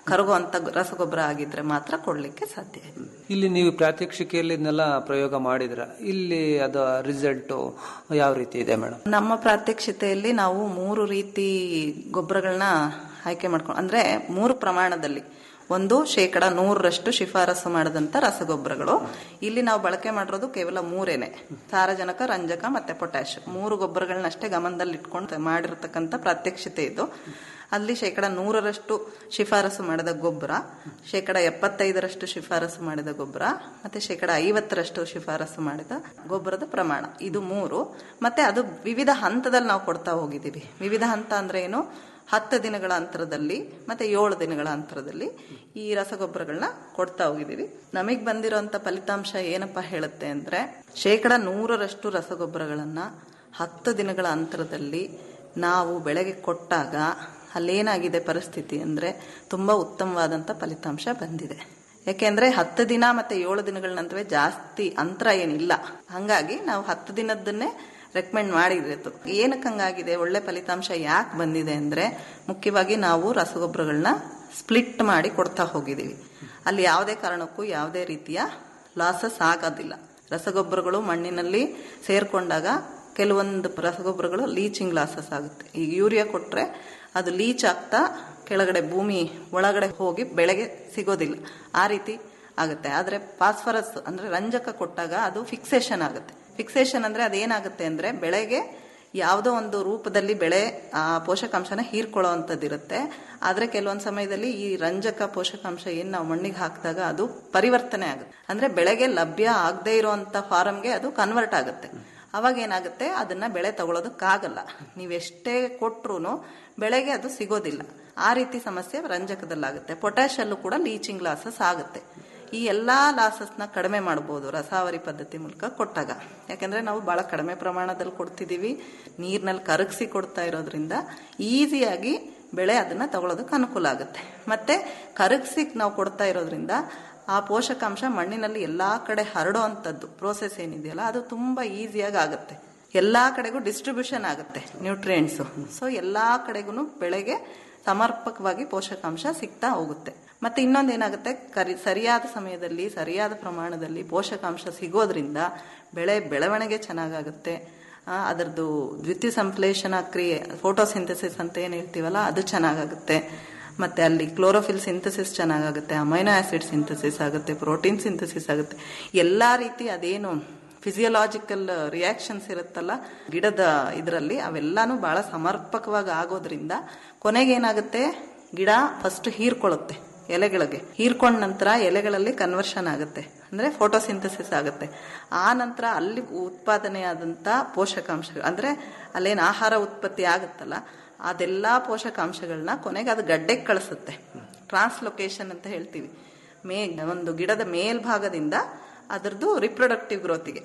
ಕರಗುವಂತ ರಸಗೊಬ್ಬರ ಆಗಿದ್ರೆ ಮಾತ್ರ ಕೊಡ್ಲಿಕ್ಕೆ ಸಾಧ್ಯ ಇದೆ ಇಲ್ಲಿ ನೀವು ಪ್ರಾತ್ಯಕ್ಷಿಕೆಯಲ್ಲಿ ಇದನ್ನೆಲ್ಲ ಪ್ರಯೋಗ ಮಾಡಿದ್ರ ಇಲ್ಲಿ ಅದ ರಿಸಲ್ಟ್ ಯಾವ ರೀತಿ ಇದೆ ಮೇಡಮ್ ನಮ್ಮ ಪ್ರಾತ್ಯಕ್ಷಿತೆಯಲ್ಲಿ ನಾವು ಮೂರು ರೀತಿ ಗೊಬ್ಬರಗಳನ್ನ ಆಯ್ಕೆ ಮಾಡ್ಕೊಂಡು ಅಂದ್ರೆ ಮೂರು ಪ್ರಮಾಣದಲ್ಲಿ ಒಂದು ಶೇಕಡ ನೂರರಷ್ಟು ಶಿಫಾರಸು ಮಾಡಿದಂತ ರಸಗೊಬ್ಬರಗಳು ಇಲ್ಲಿ ನಾವು ಬಳಕೆ ಮಾಡಿರೋದು ಕೇವಲ ಮೂರೇನೆ ಸಾರಜನಕ ರಂಜಕ ಮತ್ತೆ ಪೊಟ್ಯಾಶ್ ಮೂರು ಗೊಬ್ಬರಗಳನ್ನಷ್ಟೇ ಗಮನದಲ್ಲಿ ಇಟ್ಕೊಂಡು ಮಾಡಿರ್ತಕ್ಕಂಥ ಪ್ರಾತ್ಯಕ್ಷಿತೆ ಇದು ಅಲ್ಲಿ ಶೇಕಡ ನೂರರಷ್ಟು ಶಿಫಾರಸು ಮಾಡಿದ ಗೊಬ್ಬರ ಶೇಕಡ ಎಪ್ಪತ್ತೈದರಷ್ಟು ಶಿಫಾರಸು ಮಾಡಿದ ಗೊಬ್ಬರ ಮತ್ತೆ ಶೇಕಡ ಐವತ್ತರಷ್ಟು ಶಿಫಾರಸು ಮಾಡಿದ ಗೊಬ್ಬರದ ಪ್ರಮಾಣ ಇದು ಮೂರು ಮತ್ತೆ ಅದು ವಿವಿಧ ಹಂತದಲ್ಲಿ ನಾವು ಕೊಡ್ತಾ ಹೋಗಿದ್ದೀವಿ ವಿವಿಧ ಹಂತ ಅಂದ್ರೆ ಏನು ಹತ್ತು ದಿನಗಳ ಅಂತರದಲ್ಲಿ ಮತ್ತೆ ಏಳು ದಿನಗಳ ಅಂತರದಲ್ಲಿ ಈ ರಸಗೊಬ್ಬರಗಳನ್ನ ಕೊಡ್ತಾ ಹೋಗಿದ್ದೀವಿ ನಮಗೆ ಬಂದಿರೋಂಥ ಫಲಿತಾಂಶ ಏನಪ್ಪಾ ಹೇಳುತ್ತೆ ಅಂದ್ರೆ ಶೇಕಡ ನೂರರಷ್ಟು ರಸಗೊಬ್ಬರಗಳನ್ನ ಹತ್ತು ದಿನಗಳ ಅಂತರದಲ್ಲಿ ನಾವು ಬೆಳೆಗೆ ಕೊಟ್ಟಾಗ ಅಲ್ಲೇನಾಗಿದೆ ಪರಿಸ್ಥಿತಿ ಅಂದ್ರೆ ತುಂಬಾ ಉತ್ತಮವಾದಂತ ಫಲಿತಾಂಶ ಬಂದಿದೆ ಯಾಕೆಂದ್ರೆ ಹತ್ತು ದಿನ ಮತ್ತೆ ಏಳು ದಿನಗಳ ನಂತರ ಜಾಸ್ತಿ ಅಂತರ ಏನಿಲ್ಲ ಹಂಗಾಗಿ ನಾವು ಹತ್ತು ದಿನದನ್ನೇ ರೆಕಮೆಂಡ್ ಮಾಡಿದ್ದು ಏನಕ್ಕೆ ಹಂಗಾಗಿದೆ ಒಳ್ಳೆ ಫಲಿತಾಂಶ ಯಾಕೆ ಬಂದಿದೆ ಅಂದ್ರೆ ಮುಖ್ಯವಾಗಿ ನಾವು ರಸಗೊಬ್ಬರಗಳನ್ನ ಸ್ಪ್ಲಿಟ್ ಮಾಡಿ ಕೊಡ್ತಾ ಹೋಗಿದ್ದೀವಿ ಅಲ್ಲಿ ಯಾವುದೇ ಕಾರಣಕ್ಕೂ ಯಾವುದೇ ರೀತಿಯ ಲಾಸಸ್ ಆಗೋದಿಲ್ಲ ರಸಗೊಬ್ಬರಗಳು ಮಣ್ಣಿನಲ್ಲಿ ಸೇರ್ಕೊಂಡಾಗ ಕೆಲವೊಂದು ರಸಗೊಬ್ಬರಗಳು ಲೀಚಿಂಗ್ ಲಾಸಸ್ ಆಗುತ್ತೆ ಈಗ ಯೂರಿಯಾ ಕೊಟ್ರೆ ಅದು ಲೀಚ್ ಆಗ್ತಾ ಕೆಳಗಡೆ ಭೂಮಿ ಒಳಗಡೆ ಹೋಗಿ ಬೆಳೆಗೆ ಸಿಗೋದಿಲ್ಲ ಆ ರೀತಿ ಆಗುತ್ತೆ ಆದ್ರೆ ಫಾಸ್ಫರಸ್ ಅಂದ್ರೆ ರಂಜಕ ಕೊಟ್ಟಾಗ ಅದು ಫಿಕ್ಸೇಷನ್ ಆಗುತ್ತೆ ಫಿಕ್ಸೇಷನ್ ಅಂದ್ರೆ ಅದೇನಾಗುತ್ತೆ ಅಂದ್ರೆ ಬೆಳೆಗೆ ಯಾವುದೋ ಒಂದು ರೂಪದಲ್ಲಿ ಬೆಳೆ ಆ ಪೋಷಕಾಂಶನ ಹೀರ್ಕೊಳ್ಳುವಂಥದ್ದಿರುತ್ತೆ ಆದ್ರೆ ಕೆಲವೊಂದು ಸಮಯದಲ್ಲಿ ಈ ರಂಜಕ ಪೋಷಕಾಂಶ ಏನ್ ನಾವು ಮಣ್ಣಿಗೆ ಹಾಕಿದಾಗ ಅದು ಪರಿವರ್ತನೆ ಆಗುತ್ತೆ ಅಂದ್ರೆ ಬೆಳೆಗೆ ಲಭ್ಯ ಆಗದೆ ಇರುವಂತ ಫಾರಮ್ಗೆ ಅದು ಕನ್ವರ್ಟ್ ಆಗುತ್ತೆ ಅವಾಗ ಏನಾಗುತ್ತೆ ಅದನ್ನ ಬೆಳೆ ತಗೊಳ್ಳೋದಕ್ಕಾಗಲ್ಲ ನೀವೆಷ್ಟೇ ಕೊಟ್ರು ಬೆಳೆಗೆ ಅದು ಸಿಗೋದಿಲ್ಲ ಆ ರೀತಿ ಸಮಸ್ಯೆ ರಂಜಕದಲ್ಲಾಗುತ್ತೆ ಪೊಟ್ಯಾಶ್ ಅಲ್ಲೂ ಕೂಡ ಲೀಚಿಂಗ್ ಲಾಸಸ್ ಆಗುತ್ತೆ ಈ ಎಲ್ಲಾ ಲಾಸಸ್ನ ಕಡಿಮೆ ಮಾಡಬಹುದು ರಸಾವರಿ ಪದ್ಧತಿ ಮೂಲಕ ಕೊಟ್ಟಾಗ ಯಾಕಂದ್ರೆ ನಾವು ಬಹಳ ಕಡಿಮೆ ಪ್ರಮಾಣದಲ್ಲಿ ಕೊಡ್ತಿದೀವಿ ನೀರ್ನಲ್ಲಿ ಕರಗಿಸಿ ಕೊಡ್ತಾ ಇರೋದ್ರಿಂದ ಈಸಿಯಾಗಿ ಬೆಳೆ ಅದನ್ನ ತಗೊಳ್ಳೋದಕ್ಕೆ ಅನುಕೂಲ ಆಗುತ್ತೆ ಮತ್ತೆ ಕರಗಿಸಿ ನಾವು ಕೊಡ್ತಾ ಇರೋದ್ರಿಂದ ಆ ಪೋಷಕಾಂಶ ಮಣ್ಣಿನಲ್ಲಿ ಎಲ್ಲಾ ಕಡೆ ಹರಡೋ ಅಂತದ್ದು ಪ್ರೋಸೆಸ್ ಏನಿದೆಯಲ್ಲ ಅದು ತುಂಬಾ ಈಸಿಯಾಗಿ ಆಗುತ್ತೆ ಎಲ್ಲಾ ಕಡೆಗೂ ಡಿಸ್ಟ್ರಿಬ್ಯೂಷನ್ ಆಗುತ್ತೆ ನ್ಯೂಟ್ರಿಯೆಂಟ್ಸ್ ಸೊ ಎಲ್ಲಾ ಕಡೆಗೂ ಬೆಳೆಗೆ ಸಮರ್ಪಕವಾಗಿ ಪೋಷಕಾಂಶ ಸಿಗ್ತಾ ಹೋಗುತ್ತೆ ಮತ್ತೆ ಇನ್ನೊಂದೇನಾಗುತ್ತೆ ಕರಿ ಸರಿಯಾದ ಸಮಯದಲ್ಲಿ ಸರಿಯಾದ ಪ್ರಮಾಣದಲ್ಲಿ ಪೋಷಕಾಂಶ ಸಿಗೋದ್ರಿಂದ ಬೆಳೆ ಬೆಳವಣಿಗೆ ಚೆನ್ನಾಗಾಗುತ್ತೆ ಆ, ಅದರದ್ದು ದ್ವಿತೀಯ ಸಂಶ್ಲೇಷಣ ಕ್ರಿಯೆ ಫೋಟೋಸಿಂಥಸಿಸ್ ಅಂತ ಏನ್ ಹೇಳ್ತೀವಲ್ಲ ಅದು ಚೆನ್ನಾಗಾಗುತ್ತೆ ಮತ್ತೆ ಅಲ್ಲಿ ಕ್ಲೋರೋಫಿಲ್ ಸಿಂಥಸಿಸ್ ಚೆನ್ನಾಗಾಗುತ್ತೆ ಅಮೈನೋ ಆಸಿಡ್ ಸಿಂಥಸಿಸ್ ಆಗುತ್ತೆ ಪ್ರೋಟೀನ್ ಸಿಂಥಸಿಸ್ ಆಗುತ್ತೆ ಎಲ್ಲಾ ರೀತಿ ಅದೇನು ಫಿಸಿಯಲಾಜಿಕಲ್ ರಿಯಾಕ್ಷನ್ಸ್ ಇರುತ್ತಲ್ಲ ಗಿಡದ ಇದರಲ್ಲಿ ಅವೆಲ್ಲಾನು ಬಹಳ ಸಮರ್ಪಕವಾಗಿ ಆಗೋದ್ರಿಂದ ಕೊನೆಗೇನಾಗುತ್ತೆ ಗಿಡ ಫಸ್ಟ್ ಹೀರ್ಕೊಳ್ಳುತ್ತೆ ಎಲೆಗಳಿಗೆ ಹೀರ್ಕೊಂಡ ನಂತರ ಎಲೆಗಳಲ್ಲಿ ಕನ್ವರ್ಷನ್ ಆಗುತ್ತೆ ಅಂದ್ರೆ ಫೋಟೋಸಿಂಥಸಿಸ್ ಆಗುತ್ತೆ ಆ ನಂತರ ಅಲ್ಲಿ ಉತ್ಪಾದನೆಯಾದಂತ ಪೋಷಕಾಂಶಗಳು ಅಂದ್ರೆ ಅಲ್ಲೇನು ಆಹಾರ ಉತ್ಪತ್ತಿ ಆಗುತ್ತಲ್ಲ ಅದೆಲ್ಲಾ ಪೋಷಕಾಂಶಗಳನ್ನ ಕೊನೆಗೆ ಅದು ಗಡ್ಡೆಗೆ ಕಳಿಸುತ್ತೆ ಟ್ರಾನ್ಸ್ಲೊಕೇಶನ್ ಅಂತ ಹೇಳ್ತೀವಿ ಮೇ ಒಂದು ಗಿಡದ ಮೇಲ್ಭಾಗದಿಂದ ಅದರದ್ದು ರಿಪ್ರೊಡಕ್ಟಿವ್ ಗ್ರೋತಿಗೆ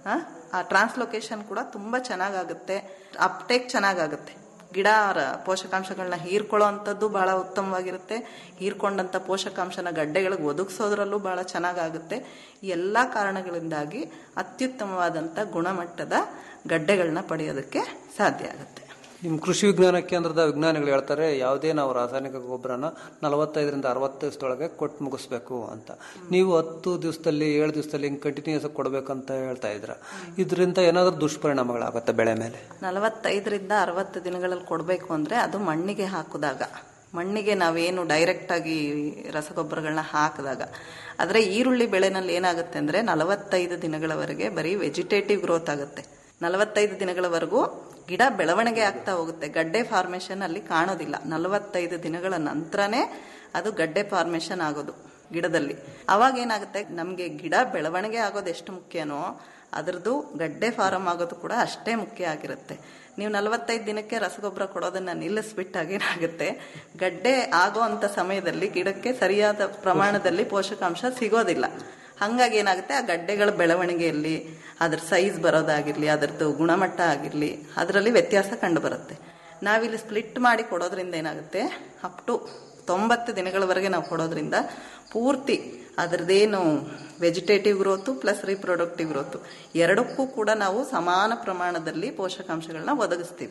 ಆ ಟ್ರಾನ್ಸ್ಲೊಕೇಶನ್ ಕೂಡ ತುಂಬಾ ಚೆನ್ನಾಗಾಗುತ್ತೆ ಅಪ್ಟೇಕ್ ಚೆನ್ನಾಗಾಗುತ್ತೆ ಗಿಡ ರ- ಪೋಷಕಾಂಶಗಳನ್ನ ಹೀರ್ಕೊಳ್ಳೋ ಅಂಥದ್ದು ಬಹಳ ಉತ್ತಮವಾಗಿರುತ್ತೆ ಹೀರ್ಕೊಂಡಂತ ಪೋಷಕಾಂಶನ ಗಡ್ಡೆಗಳಿಗೆ ಒದಗಿಸೋದ್ರಲ್ಲೂ ಬಹಳ ಚೆನ್ನಾಗಾಗುತ್ತೆ ಈ ಎಲ್ಲಾ ಕಾರಣಗಳಿಂದಾಗಿ ಅತ್ಯುತ್ತಮವಾದಂತ ಗುಣಮಟ್ಟದ ಗಡ್ಡೆಗಳನ್ನ ಪಡೆಯೋದಕ್ಕೆ ಸಾಧ್ಯ ಆಗುತ್ತೆ ನಿಮ್ಮ ಕೃಷಿ ವಿಜ್ಞಾನ ಕೇಂದ್ರದ ವಿಜ್ಞಾನಿಗಳು ಹೇಳ್ತಾರೆ ಯಾವುದೇ ನಾವು ರಾಸಾಯನಿಕ ಗೊಬ್ಬರನ ನಲವತ್ತೈದರಿಂದ ಅರವತ್ತು ದಿವಸದೊಳಗೆ ಕೊಟ್ಟು ಮುಗಿಸ್ಬೇಕು ಅಂತ ನೀವು ಹತ್ತು ದಿವಸದಲ್ಲಿ ಏಳು ದಿವಸದಲ್ಲಿ ಹಿಂಗೆ ಕಂಟಿನ್ಯೂಸ್ ಕೊಡಬೇಕಂತ ಹೇಳ್ತಾ ಇದ್ರ ಇದರಿಂದ ಏನಾದರೂ ದುಷ್ಪರಿಣಾಮಗಳಾಗುತ್ತೆ ಬೆಳೆ ಮೇಲೆ ನಲವತ್ತೈದರಿಂದ ಅರವತ್ತು ದಿನಗಳಲ್ಲಿ ಕೊಡಬೇಕು ಅಂದ್ರೆ ಅದು ಮಣ್ಣಿಗೆ ಹಾಕಿದಾಗ ಮಣ್ಣಿಗೆ ನಾವೇನು ಡೈರೆಕ್ಟ್ ಆಗಿ ರಸಗೊಬ್ಬರಗಳನ್ನ ಹಾಕಿದಾಗ ಆದ್ರೆ ಈರುಳ್ಳಿ ಬೆಳೆನಲ್ಲಿ ಏನಾಗುತ್ತೆ ಅಂದ್ರೆ ನಲವತ್ತೈದು ದಿನಗಳವರೆಗೆ ಬರೀ ವೆಜಿಟೇಟಿವ್ ಗ್ರೋತ್ ಆಗುತ್ತೆ ನಲವತ್ತೈದು ದಿನಗಳವರೆಗೂ ಗಿಡ ಬೆಳವಣಿಗೆ ಆಗ್ತಾ ಹೋಗುತ್ತೆ ಗಡ್ಡೆ ಫಾರ್ಮೇಶನ್ ಅಲ್ಲಿ ಕಾಣೋದಿಲ್ಲ ನಲವತ್ತೈದು ದಿನಗಳ ನಂತರನೇ ಅದು ಗಡ್ಡೆ ಫಾರ್ಮೇಶನ್ ಆಗೋದು ಗಿಡದಲ್ಲಿ ಅವಾಗ ಏನಾಗುತ್ತೆ ನಮ್ಗೆ ಗಿಡ ಬೆಳವಣಿಗೆ ಆಗೋದು ಎಷ್ಟು ಮುಖ್ಯನೋ ಅದ್ರದ್ದು ಗಡ್ಡೆ ಫಾರಂ ಆಗೋದು ಕೂಡ ಅಷ್ಟೇ ಮುಖ್ಯ ಆಗಿರುತ್ತೆ ನೀವು ನಲವತ್ತೈದು ದಿನಕ್ಕೆ ರಸಗೊಬ್ಬರ ಕೊಡೋದನ್ನ ನಿಲ್ಲಿಸ್ಬಿಟ್ಟಾಗ ಏನಾಗುತ್ತೆ ಗಡ್ಡೆ ಆಗೋ ಅಂತ ಸಮಯದಲ್ಲಿ ಗಿಡಕ್ಕೆ ಸರಿಯಾದ ಪ್ರಮಾಣದಲ್ಲಿ ಪೋಷಕಾಂಶ ಸಿಗೋದಿಲ್ಲ ಹಂಗಾಗಿ ಏನಾಗುತ್ತೆ ಆ ಗಡ್ಡೆಗಳ ಬೆಳವಣಿಗೆಯಲ್ಲಿ ಅದ್ರ ಸೈಜ್ ಬರೋದಾಗಿರ್ಲಿ ಅದರದ್ದು ಗುಣಮಟ್ಟ ಆಗಿರ್ಲಿ ಅದರಲ್ಲಿ ವ್ಯತ್ಯಾಸ ಕಂಡು ಬರುತ್ತೆ ನಾವಿಲ್ಲಿ ಸ್ಪ್ಲಿಟ್ ಮಾಡಿ ಕೊಡೋದ್ರಿಂದ ಏನಾಗುತ್ತೆ ಅಪ್ ಟು ತೊಂಬತ್ತು ದಿನಗಳವರೆಗೆ ನಾವು ಕೊಡೋದ್ರಿಂದ ಪೂರ್ತಿ ಅದರದ್ದೇನು vegetative growth plus reproductive growth ಎರಡಕ್ಕೂ ಕೂಡ ನಾವು ಸಮಾನ ಪ್ರಮಾಣದಲ್ಲಿ ಪೋಷಕಾಂಶಗಳನ್ನ ಒದಗಿಸ್ತೀವಿ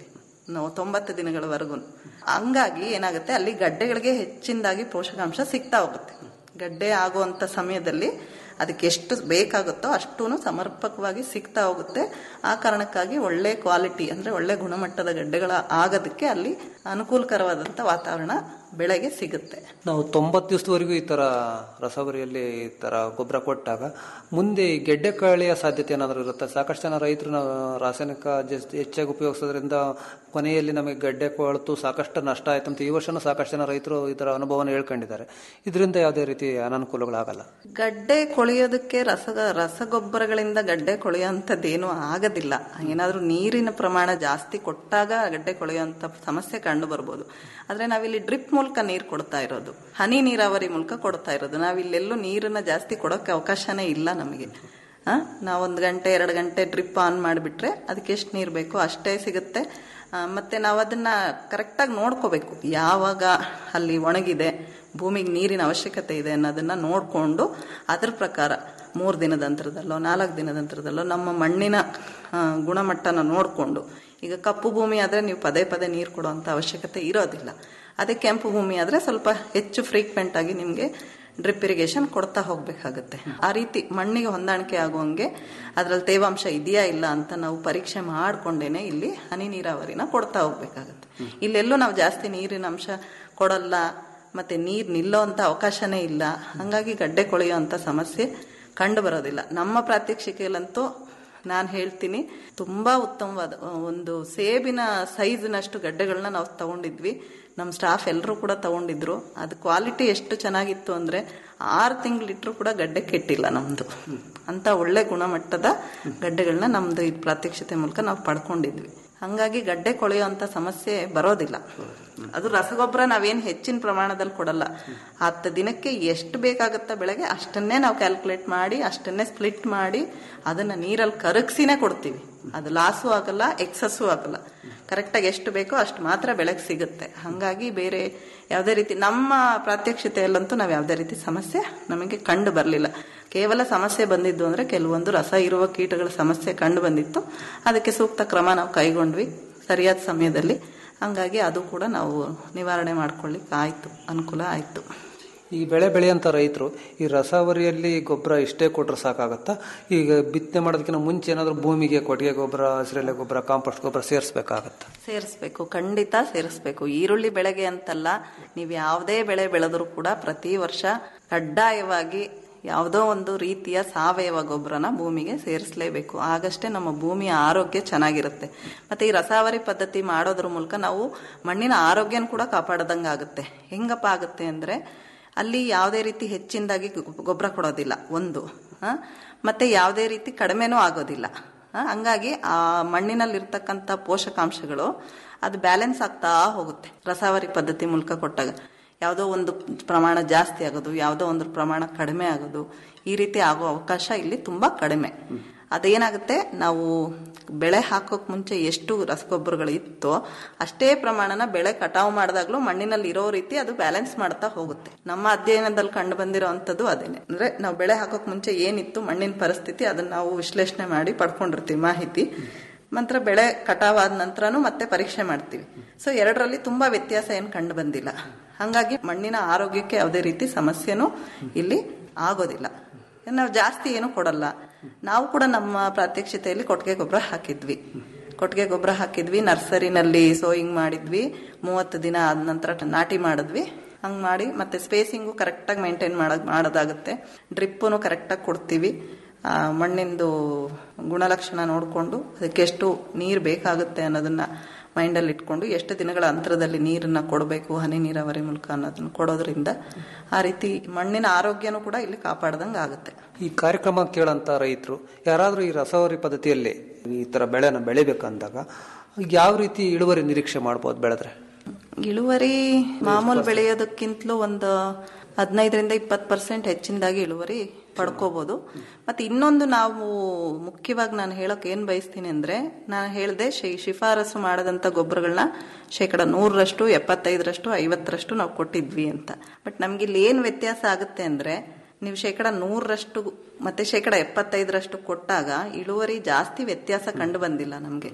ನಾವು ತೊಂಬತ್ತು ದಿನಗಳವರೆಗೂ ಹಂಗಾಗಿ ಏನಾಗುತ್ತೆ ಅಲ್ಲಿ ಗಡ್ಡೆಗಳಿಗೆ ಹೆಚ್ಚಿನದಾಗಿ ಪೋಷಕಾಂಶ ಸಿಗ್ತಾ ಹೋಗುತ್ತೆ ಗಡ್ಡೆ ಆಗುವಂತ ಸಮಯದಲ್ಲಿ ಅದಕ್ಕೆ ಎಷ್ಟು ಬೇಕಾಗುತ್ತೋ ಅಷ್ಟೂ ಸಮರ್ಪಕವಾಗಿ ಸಿಗ್ತಾ ಹೋಗುತ್ತೆ ಆ ಕಾರಣಕ್ಕಾಗಿ ಒಳ್ಳೆ ಕ್ವಾಲಿಟಿ ಅಂದ್ರೆ ಒಳ್ಳೆ ಗುಣಮಟ್ಟದ ಗಡ್ಡೆಗಳ ಆಗೋದಕ್ಕೆ ಅಲ್ಲಿ ಅನುಕೂಲಕರವಾದಂತ ವಾತಾವರಣ ಬೆಳೆಗೆ ಸಿಗುತ್ತೆ ನಾವು ತೊಂಬತ್ತು ದಿವಸದವರೆಗೂ ಈ ತರ ರಸಗೊರಿಯಲ್ಲಿ ಈ ತರ ಗೊಬ್ಬರ ಕೊಟ್ಟಾಗ ಮುಂದೆ ಈ ಗೆಡ್ಡೆ ಕಳೆಯ ಸಾಧ್ಯತೆ ಏನಾದರೂ ಇರುತ್ತೆ ಸಾಕಷ್ಟು ಜನ ರೈತರು ನಾವು ರಾಸಾಯನಿಕ ಜಸ್- ಹೆಚ್ಚಾಗಿ ಉಪಯೋಗಿಸೋದ್ರಿಂದ ಕೊನೆಯಲ್ಲಿ ನಮಗೆ ಗಡ್ಡೆ ಕೊಳತು ಸಾಕಷ್ಟು ನಷ್ಟ ಆಯ್ತು ಅಂತ ಈ ವರ್ಷನೂ ಸಾಕಷ್ಟು ಜನ ರೈತರು ಈ ತರ ಅನುಭವನ ಹೇಳ್ಕೊಂಡಿದ್ದಾರೆ ಇದರಿಂದ ಯಾವುದೇ ರೀತಿ ಅನಾನುಕೂಲಗಳಾಗಲ್ಲ ಗಡ್ಡೆ ಕೊಳೆಯೋದಕ್ಕೆ ರಸ ರಸಗೊಬ್ಬರಗಳಿಂದ ಗಡ್ಡೆ ಕೊಳೆಯುವಂಥದ್ದೇನು ಆಗೋದಿಲ್ಲ ಏನಾದರೂ ನೀರಿನ ಪ್ರಮಾಣ ಜಾಸ್ತಿ ಕೊಟ್ಟಾಗ ಗಡ್ಡೆ ಕೊಳೆಯುವಂಥ ಸಮಸ್ಯೆ ಕಂಡು ಬರ್ಬೋದು ಆದ್ರೆ ನಾವಿಲ್ಲಿ ಡ್ರಿಪ್ ಮೂಲಕ ನೀರು ಕೊಡ್ತಾ ಇರೋದು ಹನಿ ನೀರಾವರಿ ಮೂಲಕ ಕೊಡ್ತಾ ಇರೋದು ನಾವಿಲ್ಲೆಲ್ಲೂ ನೀರನ್ನ ಜಾಸ್ತಿ ಕೊಡೋಕೆ ಅವಕಾಶನೇ ಇಲ್ಲ ನಮಗೆ ಆ, ನಾವೊಂದು ಗಂಟೆ ಎರಡು ಗಂಟೆ ಡ್ರಿಪ್ ಆನ್ ಮಾಡಿಬಿಟ್ರೆ ಅದಕ್ಕೆ ಎಷ್ಟು ನೀರು ಬೇಕೋ ಅಷ್ಟೇ ಸಿಗುತ್ತೆ ಆ, ಮತ್ತೆ ನಾವು ಅದನ್ನ ಕರೆಕ್ಟಾಗಿ ನೋಡ್ಕೋಬೇಕು ಯಾವಾಗ ಅಲ್ಲಿ ಒಣಗಿದೆ ಭೂಮಿಗೆ ನೀರಿನ ಅವಶ್ಯಕತೆ ಇದೆ ಅನ್ನೋದನ್ನ ನೋಡಿಕೊಂಡು ಅದ್ರ ಪ್ರಕಾರ ಮೂರು ದಿನದ ಅಂತರದಲ್ಲೋ ನಾಲ್ಕು ದಿನದ ಅಂತರದಲ್ಲೋ ನಮ್ಮ ಮಣ್ಣಿನ ಆ, ಗುಣಮಟ್ಟನ ನೋಡಿಕೊಂಡು ಈಗ ಕಪ್ಪು ಭೂಮಿ ಆದರೆ ನೀವು ಪದೇ ಪದೇ ನೀರು ಕೊಡುವಂಥ ಅವಶ್ಯಕತೆ ಇರೋದಿಲ್ಲ ಅದೇ ಕೆಂಪು ಭೂಮಿ ಆದರೆ ಸ್ವಲ್ಪ ಹೆಚ್ಚು ಫ್ರೀಕ್ವೆಂಟ್ ಆಗಿ ನಿಮಗೆ ಡ್ರಿಪ್ ಇರಿಗೇಷನ್ ಕೊಡ್ತಾ ಹೋಗ್ಬೇಕಾಗತ್ತೆ ಆ ರೀತಿ ಮಣ್ಣಿಗೆ ಹೊಂದಾಣಿಕೆ ಆಗುವಂಗೆ ಅದ್ರಲ್ಲಿ ತೇವಾಂಶ ಇದೆಯಾ ಇಲ್ಲ ಅಂತ ನಾವು ಪರೀಕ್ಷೆ ಮಾಡ್ಕೊಂಡೇನೆ ಇಲ್ಲಿ ಹನಿ ನೀರಾವರಿನ ಕೊಡ್ತಾ ಹೋಗ್ಬೇಕಾಗತ್ತೆ ಇಲ್ಲೆಲ್ಲೂ ನಾವು ಜಾಸ್ತಿ ನೀರಿನ ಅಂಶ ಕೊಡಲ್ಲ ಮತ್ತೆ ನೀರ್ ನಿಲ್ಲೋ ಅಂತ ಅವಕಾಶನೇ ಇಲ್ಲ ಹಂಗಾಗಿ ಗಡ್ಡೆ ಕೊಳೆಯೋ ಅಂತ ಸಮಸ್ಯೆ ಕಂಡು ಬರೋದಿಲ್ಲ ನಮ್ಮ ಪ್ರಾತ್ಯಕ್ಷಿಕೆಯಲ್ಲಂತೂ ನಾನು ಹೇಳ್ತೀನಿ ತುಂಬಾ ಉತ್ತಮವಾದ ಒಂದು ಸೇಬಿನ ಸೈಜ್ನಷ್ಟು ಗಡ್ಡೆಗಳನ್ನ ನಾವು ತಗೊಂಡಿದ್ವಿ ನಮ್ಮ ಸ್ಟಾಫ್ ಎಲ್ಲರೂ ಕೂಡ ತಗೊಂಡಿದ್ರು ಅದು ಕ್ವಾಲಿಟಿ ಎಷ್ಟು ಚೆನ್ನಾಗಿತ್ತು ಅಂದ್ರೆ ಆರು ತಿಂಗಳಿಟ್ರು ಕೂಡ ಗಡ್ಡೆ ಕೆಟ್ಟಿಲ್ಲ ನಮ್ದು ಅಂತ ಒಳ್ಳೆ ಗುಣಮಟ್ಟದ ಗಡ್ಡೆಗಳನ್ನ ನಮ್ದು ಈ ಪ್ರಾತ್ಯಕ್ಷತೆ ಮೂಲಕ ನಾವು ಪಡ್ಕೊಂಡಿದ್ವಿ ಹಂಗಾಗಿ ಗಡ್ಡೆ ಕೊಳೆಯುವಂತ ಸಮಸ್ಯೆ ಬರೋದಿಲ್ಲ ಅದು ರಸಗೊಬ್ಬರ ನಾವೇನ್ ಹೆಚ್ಚಿನ ಪ್ರಮಾಣದಲ್ಲಿ ಕೊಡಲ್ಲ ಹತ್ತು ದಿನಕ್ಕೆ ಎಷ್ಟು ಬೇಕಾಗುತ್ತ ಬೆಳೆಗೆ ಅಷ್ಟನ್ನೇ ನಾವು ಕ್ಯಾಲ್ಕುಲೇಟ್ ಮಾಡಿ ಅಷ್ಟನ್ನೇ ಸ್ಪ್ಲಿಟ್ ಮಾಡಿ ಅದನ್ನ ನೀರಲ್ಲಿ ಕರಗಿಸಿನೇ ಕೊಡ್ತೀವಿ ಅದು ಲಾಸು ಆಗಲ್ಲ ಎಕ್ಸಸ್ಸು ಆಗಲ್ಲ ಕರೆಕ್ಟಾಗಿ ಎಷ್ಟು ಬೇಕೋ ಅಷ್ಟು ಮಾತ್ರ ಬೆಳೆಗೆ ಸಿಗುತ್ತೆ ಹಂಗಾಗಿ ಬೇರೆ ಯಾವುದೇ ರೀತಿ ನಮ್ಮ ಪ್ರಾತ್ಯಕ್ಷಿತೆಯಲ್ಲಂತೂ ನಾವು ಯಾವುದೇ ರೀತಿ ಸಮಸ್ಯೆ ನಮಗೆ ಕಂಡು ಬರಲಿಲ್ಲ ಕೇವಲ ಸಮಸ್ಯೆ ಬಂದಿದ್ದು ಅಂದ್ರೆ ಕೆಲವೊಂದು ರಸ ಇರುವ ಕೀಟಗಳ ಸಮಸ್ಯೆ ಕಂಡು ಬಂದಿತ್ತು ಅದಕ್ಕೆ ಸೂಕ್ತ ಕ್ರಮ ನಾವು ಕೈಗೊಂಡ್ವಿ ಸರಿಯಾದ ಸಮಯದಲ್ಲಿ ಹಂಗಾಗಿ ಅದು ಕೂಡ ನಾವು ನಿವಾರಣೆ ಮಾಡ್ಕೊಳ್ಳಿಕ್ಕೆ ಆಯ್ತು ಅನುಕೂಲ ಆಯ್ತು ಈ ಬೆಳೆ ಬೆಳೆಯಂತ ರೈತರು ಈ ರಸಾವರಿಯಲ್ಲಿ ಗೊಬ್ಬರ ಇಷ್ಟೇ ಕೊಟ್ರೆ ಸಾಕಾಗತ್ತಾ ಈಗ ಬಿತ್ತನೆ ಮಾಡೋದಕ್ಕಿಂತ ಮುಂಚೆ ಏನಾದರೂ ಭೂಮಿಗೆ ಕೊಟ್ಟಿಗೆ ಗೊಬ್ಬರ ಹಸಿರೆಲೆ ಗೊಬ್ಬರ ಕಾಂಪೋಸ್ಟ್ ಗೊಬ್ಬರ ಸೇರಿಸ್ಬೇಕಾಗತ್ತಾ ಸೇರಿಸ್ಬೇಕು ಖಂಡಿತ ಸೇರಿಸ್ಬೇಕು ಈರುಳ್ಳಿ ಬೆಳೆಗೆ ಅಂತಲ್ಲ ನೀವು ಯಾವುದೇ ಬೆಳೆ ಬೆಳೆದರೂ ಕೂಡ ಪ್ರತಿ ವರ್ಷ ಕಡ್ಡಾಯವಾಗಿ ಯಾವುದೋ ಒಂದು ರೀತಿಯ ಸಾವಯವ ಗೊಬ್ಬರನ ಭೂಮಿಗೆ ಸೇರಿಸಲೇಬೇಕು ಆಗಷ್ಟೇ ನಮ್ಮ ಭೂಮಿಯ ಆರೋಗ್ಯ ಚೆನ್ನಾಗಿರುತ್ತೆ ಮತ್ತೆ ಈ ರಸಾವರಿ ಪದ್ಧತಿ ಮಾಡೋದ್ರ ಮೂಲಕ ನಾವು ಮಣ್ಣಿನ ಆರೋಗ್ಯನ ಕೂಡ ಕಾಪಾಡದಂಗೆ ಆಗುತ್ತೆ ಹೆಂಗಪ್ಪ ಆಗುತ್ತೆ ಅಂದ್ರೆ ಅಲ್ಲಿ ಯಾವುದೇ ರೀತಿ ಹೆಚ್ಚಿನದಾಗಿ ಗೊಬ್ಬರ ಕೊಡೋದಿಲ್ಲ ಒಂದು ಆ, ಮತ್ತೆ ಯಾವುದೇ ರೀತಿ ಕಡಿಮೆನೂ ಆಗೋದಿಲ್ಲ ಆ, ಹಂಗಾಗಿ ಆ ಮಣ್ಣಿನಲ್ಲಿರ್ತಕ್ಕಂಥ ಪೋಷಕಾಂಶಗಳು ಅದು ಬ್ಯಾಲೆನ್ಸ್ ಆಗ್ತಾ ಹೋಗುತ್ತೆ ರಸಾವರಿ ಪದ್ಧತಿ ಮೂಲಕ ಕೊಟ್ಟಾಗ ಯಾವುದೋ ಒಂದು ಪ್ರಮಾಣ ಜಾಸ್ತಿ ಆಗೋದು ಯಾವುದೋ ಒಂದು ಪ್ರಮಾಣ ಕಡಿಮೆ ಆಗೋದು ಈ ರೀತಿ ಆಗೋ ಅವಕಾಶ ಇಲ್ಲಿ ತುಂಬಾ ಕಡಿಮೆ ಅದೇನಾಗುತ್ತೆ ನಾವು ಬೆಳೆ ಹಾಕೋಕ್ ಮುಂಚೆ ಎಷ್ಟು ರಸಗೊಬ್ಬರಗಳು ಇತ್ತೋ ಅಷ್ಟೇ ಪ್ರಮಾಣನ ಬೆಳೆ ಕಟಾವು ಮಾಡಿದಾಗ್ಲೂ ಮಣ್ಣಿನಲ್ಲಿ ಇರೋ ರೀತಿ ಅದು ಬ್ಯಾಲೆನ್ಸ್ ಮಾಡ್ತಾ ಹೋಗುತ್ತೆ ನಮ್ಮ ಅಧ್ಯಯನದಲ್ಲಿ ಕಂಡು ಬಂದಿರೋ ಅಂಥದ್ದು ಅದೇನೆ ಅಂದ್ರೆ ನಾವು ಬೆಳೆ ಹಾಕೋಕ್ ಮುಂಚೆ ಏನಿತ್ತು ಮಣ್ಣಿನ ಪರಿಸ್ಥಿತಿ ಅದನ್ನ ನಾವು ವಿಶ್ಲೇಷಣೆ ಮಾಡಿ ಪಡ್ಕೊಂಡಿರ್ತೀವಿ ಮಾಹಿತಿ ನಂತರ ಬೆಳೆ ಕಟಾವಾದ ನಂತರನೂ ಮತ್ತೆ ಪರೀಕ್ಷೆ ಮಾಡ್ತೀವಿ ಸೊ ಎರಡರಲ್ಲಿ ತುಂಬಾ ವ್ಯತ್ಯಾಸ ಏನು ಕಂಡು ಬಂದಿಲ್ಲ ಹಂಗಾಗಿ ಮಣ್ಣಿನ ಆರೋಗ್ಯಕ್ಕೆ ಯಾವುದೇ ರೀತಿ ಸಮಸ್ಯೆನೂ ಇಲ್ಲಿ ಆಗೋದಿಲ್ಲ ನಾವು ಜಾಸ್ತಿ ಏನು ಕೊಡಲ್ಲ ನಾವು ಕೂಡ ನಮ್ಮ ಪ್ರಾತ್ಯಕ್ಷಿತೆಯಲ್ಲಿ ಕೊಟ್ಟಿಗೆ ಗೊಬ್ಬರ ಹಾಕಿದ್ವಿ ಕೊಟ್ಟಿಗೆ ಗೊಬ್ಬರ ಹಾಕಿದ್ವಿ ನರ್ಸರಿನಲ್ಲಿ ಸೋಯಿಂಗ್ ಮಾಡಿದ್ವಿ ಮೂವತ್ತು ದಿನ ಆದ ನಂತರ ನಾಟಿ ಮಾಡಿದ್ವಿ ಹಂಗ್ ಮಾಡಿ ಮತ್ತೆ ಸ್ಪೇಸಿಂಗು ಕರೆಕ್ಟಾಗಿ ಮೇಂಟೈನ್ ಮಾಡೋದ್ ಮಾಡೋದಾಗುತ್ತೆ ಡ್ರಿಪ್ಪನ್ನು ಕರೆಕ್ಟಾಗಿ ಕೊಡ್ತೀವಿ ಆ, ಮಣ್ಣಿಂದು ಗುಣಲಕ್ಷಣ ನೋಡಿಕೊಂಡು ಅದಕ್ಕೆ ಎಷ್ಟು ನೀರು ಬೇಕಾಗುತ್ತೆ ಅನ್ನೋದನ್ನ ಮೈಂಡಲ್ಲಿ ಇಟ್ಕೊಂಡು ಎಷ್ಟು ದಿನಗಳ ಅಂತರದಲ್ಲಿ ನೀರನ್ನ ಕೊಡಬೇಕು ಹನಿ ನೀರಾವರಿ ಮೂಲಕ ಅನ್ನೋದನ್ನ ಕೊಡೋದ್ರಿಂದ ಆ ರೀತಿ ಮಣ್ಣಿನ ಆರೋಗ್ಯನೂ ಕೂಡ ಇಲ್ಲಿ ಕಾಪಾಡ್ದಂಗೆ ಆಗುತ್ತೆ ಈ ಕಾರ್ಯಕ್ರಮ ಕೇಳಂತ ರೈತರು ಯಾರಾದರೂ ಈ ರಸವರಿ ಪದ್ಧತಿಯಲ್ಲಿ ಈ ತರ ಬೆಳೆನ ಬೆಳಿಬೇಕಂದಾಗ ಯಾವ ರೀತಿ ಇಳುವರಿ ನಿರೀಕ್ಷೆ ಮಾಡ್ಬೋದು ಬೆಳೆದ್ರೆ ಇಳುವರಿ ಮಾಮೂಲು ಬೆಳೆಯೋದಕ್ಕಿಂತಲೂ ಒಂದು ಹದಿನೈದರಿಂದ ಇಪ್ಪತ್ತು ಪರ್ಸೆಂಟ್ ಹೆಚ್ಚಿನದಾಗಿ ಇಳುವರಿ ಪಡ್ಕೋಬಹುದು ಮತ್ತೆ ಇನ್ನೊಂದು ನಾವು ಮುಖ್ಯವಾಗಿ ನಾನು ಹೇಳಕ್ ಏನ್ ಬಯಸ್ತೀನಿ ಅಂದ್ರೆ ನಾನು ಹೇಳ್ದೆ ಶಿ- ಶಿಫಾರಸು ಮಾಡದಂತ ಗೊಬ್ಬರಗಳನ್ನ ಶೇಕಡ ನೂರರಷ್ಟು ಎಪ್ಪತ್ತೈದರಷ್ಟು ಐವತ್ತರಷ್ಟು ನಾವು ಕೊಟ್ಟಿದ್ವಿ ಅಂತ ಬಟ್ ನಮ್ಗೆ ಇಲ್ಲಿ ಏನ್ ವ್ಯತ್ಯಾಸ ಆಗುತ್ತೆ ಅಂದ್ರೆ ನೀವು ಶೇಕಡ ನೂರರಷ್ಟು ಮತ್ತೆ ಶೇಕಡ ಎಪ್ಪತ್ತೈದರಷ್ಟು ಕೊಟ್ಟಾಗ ಇಳುವರಿ ಜಾಸ್ತಿ ವ್ಯತ್ಯಾಸ ಕಂಡು ಬಂದಿಲ್ಲ ನಮಗೆ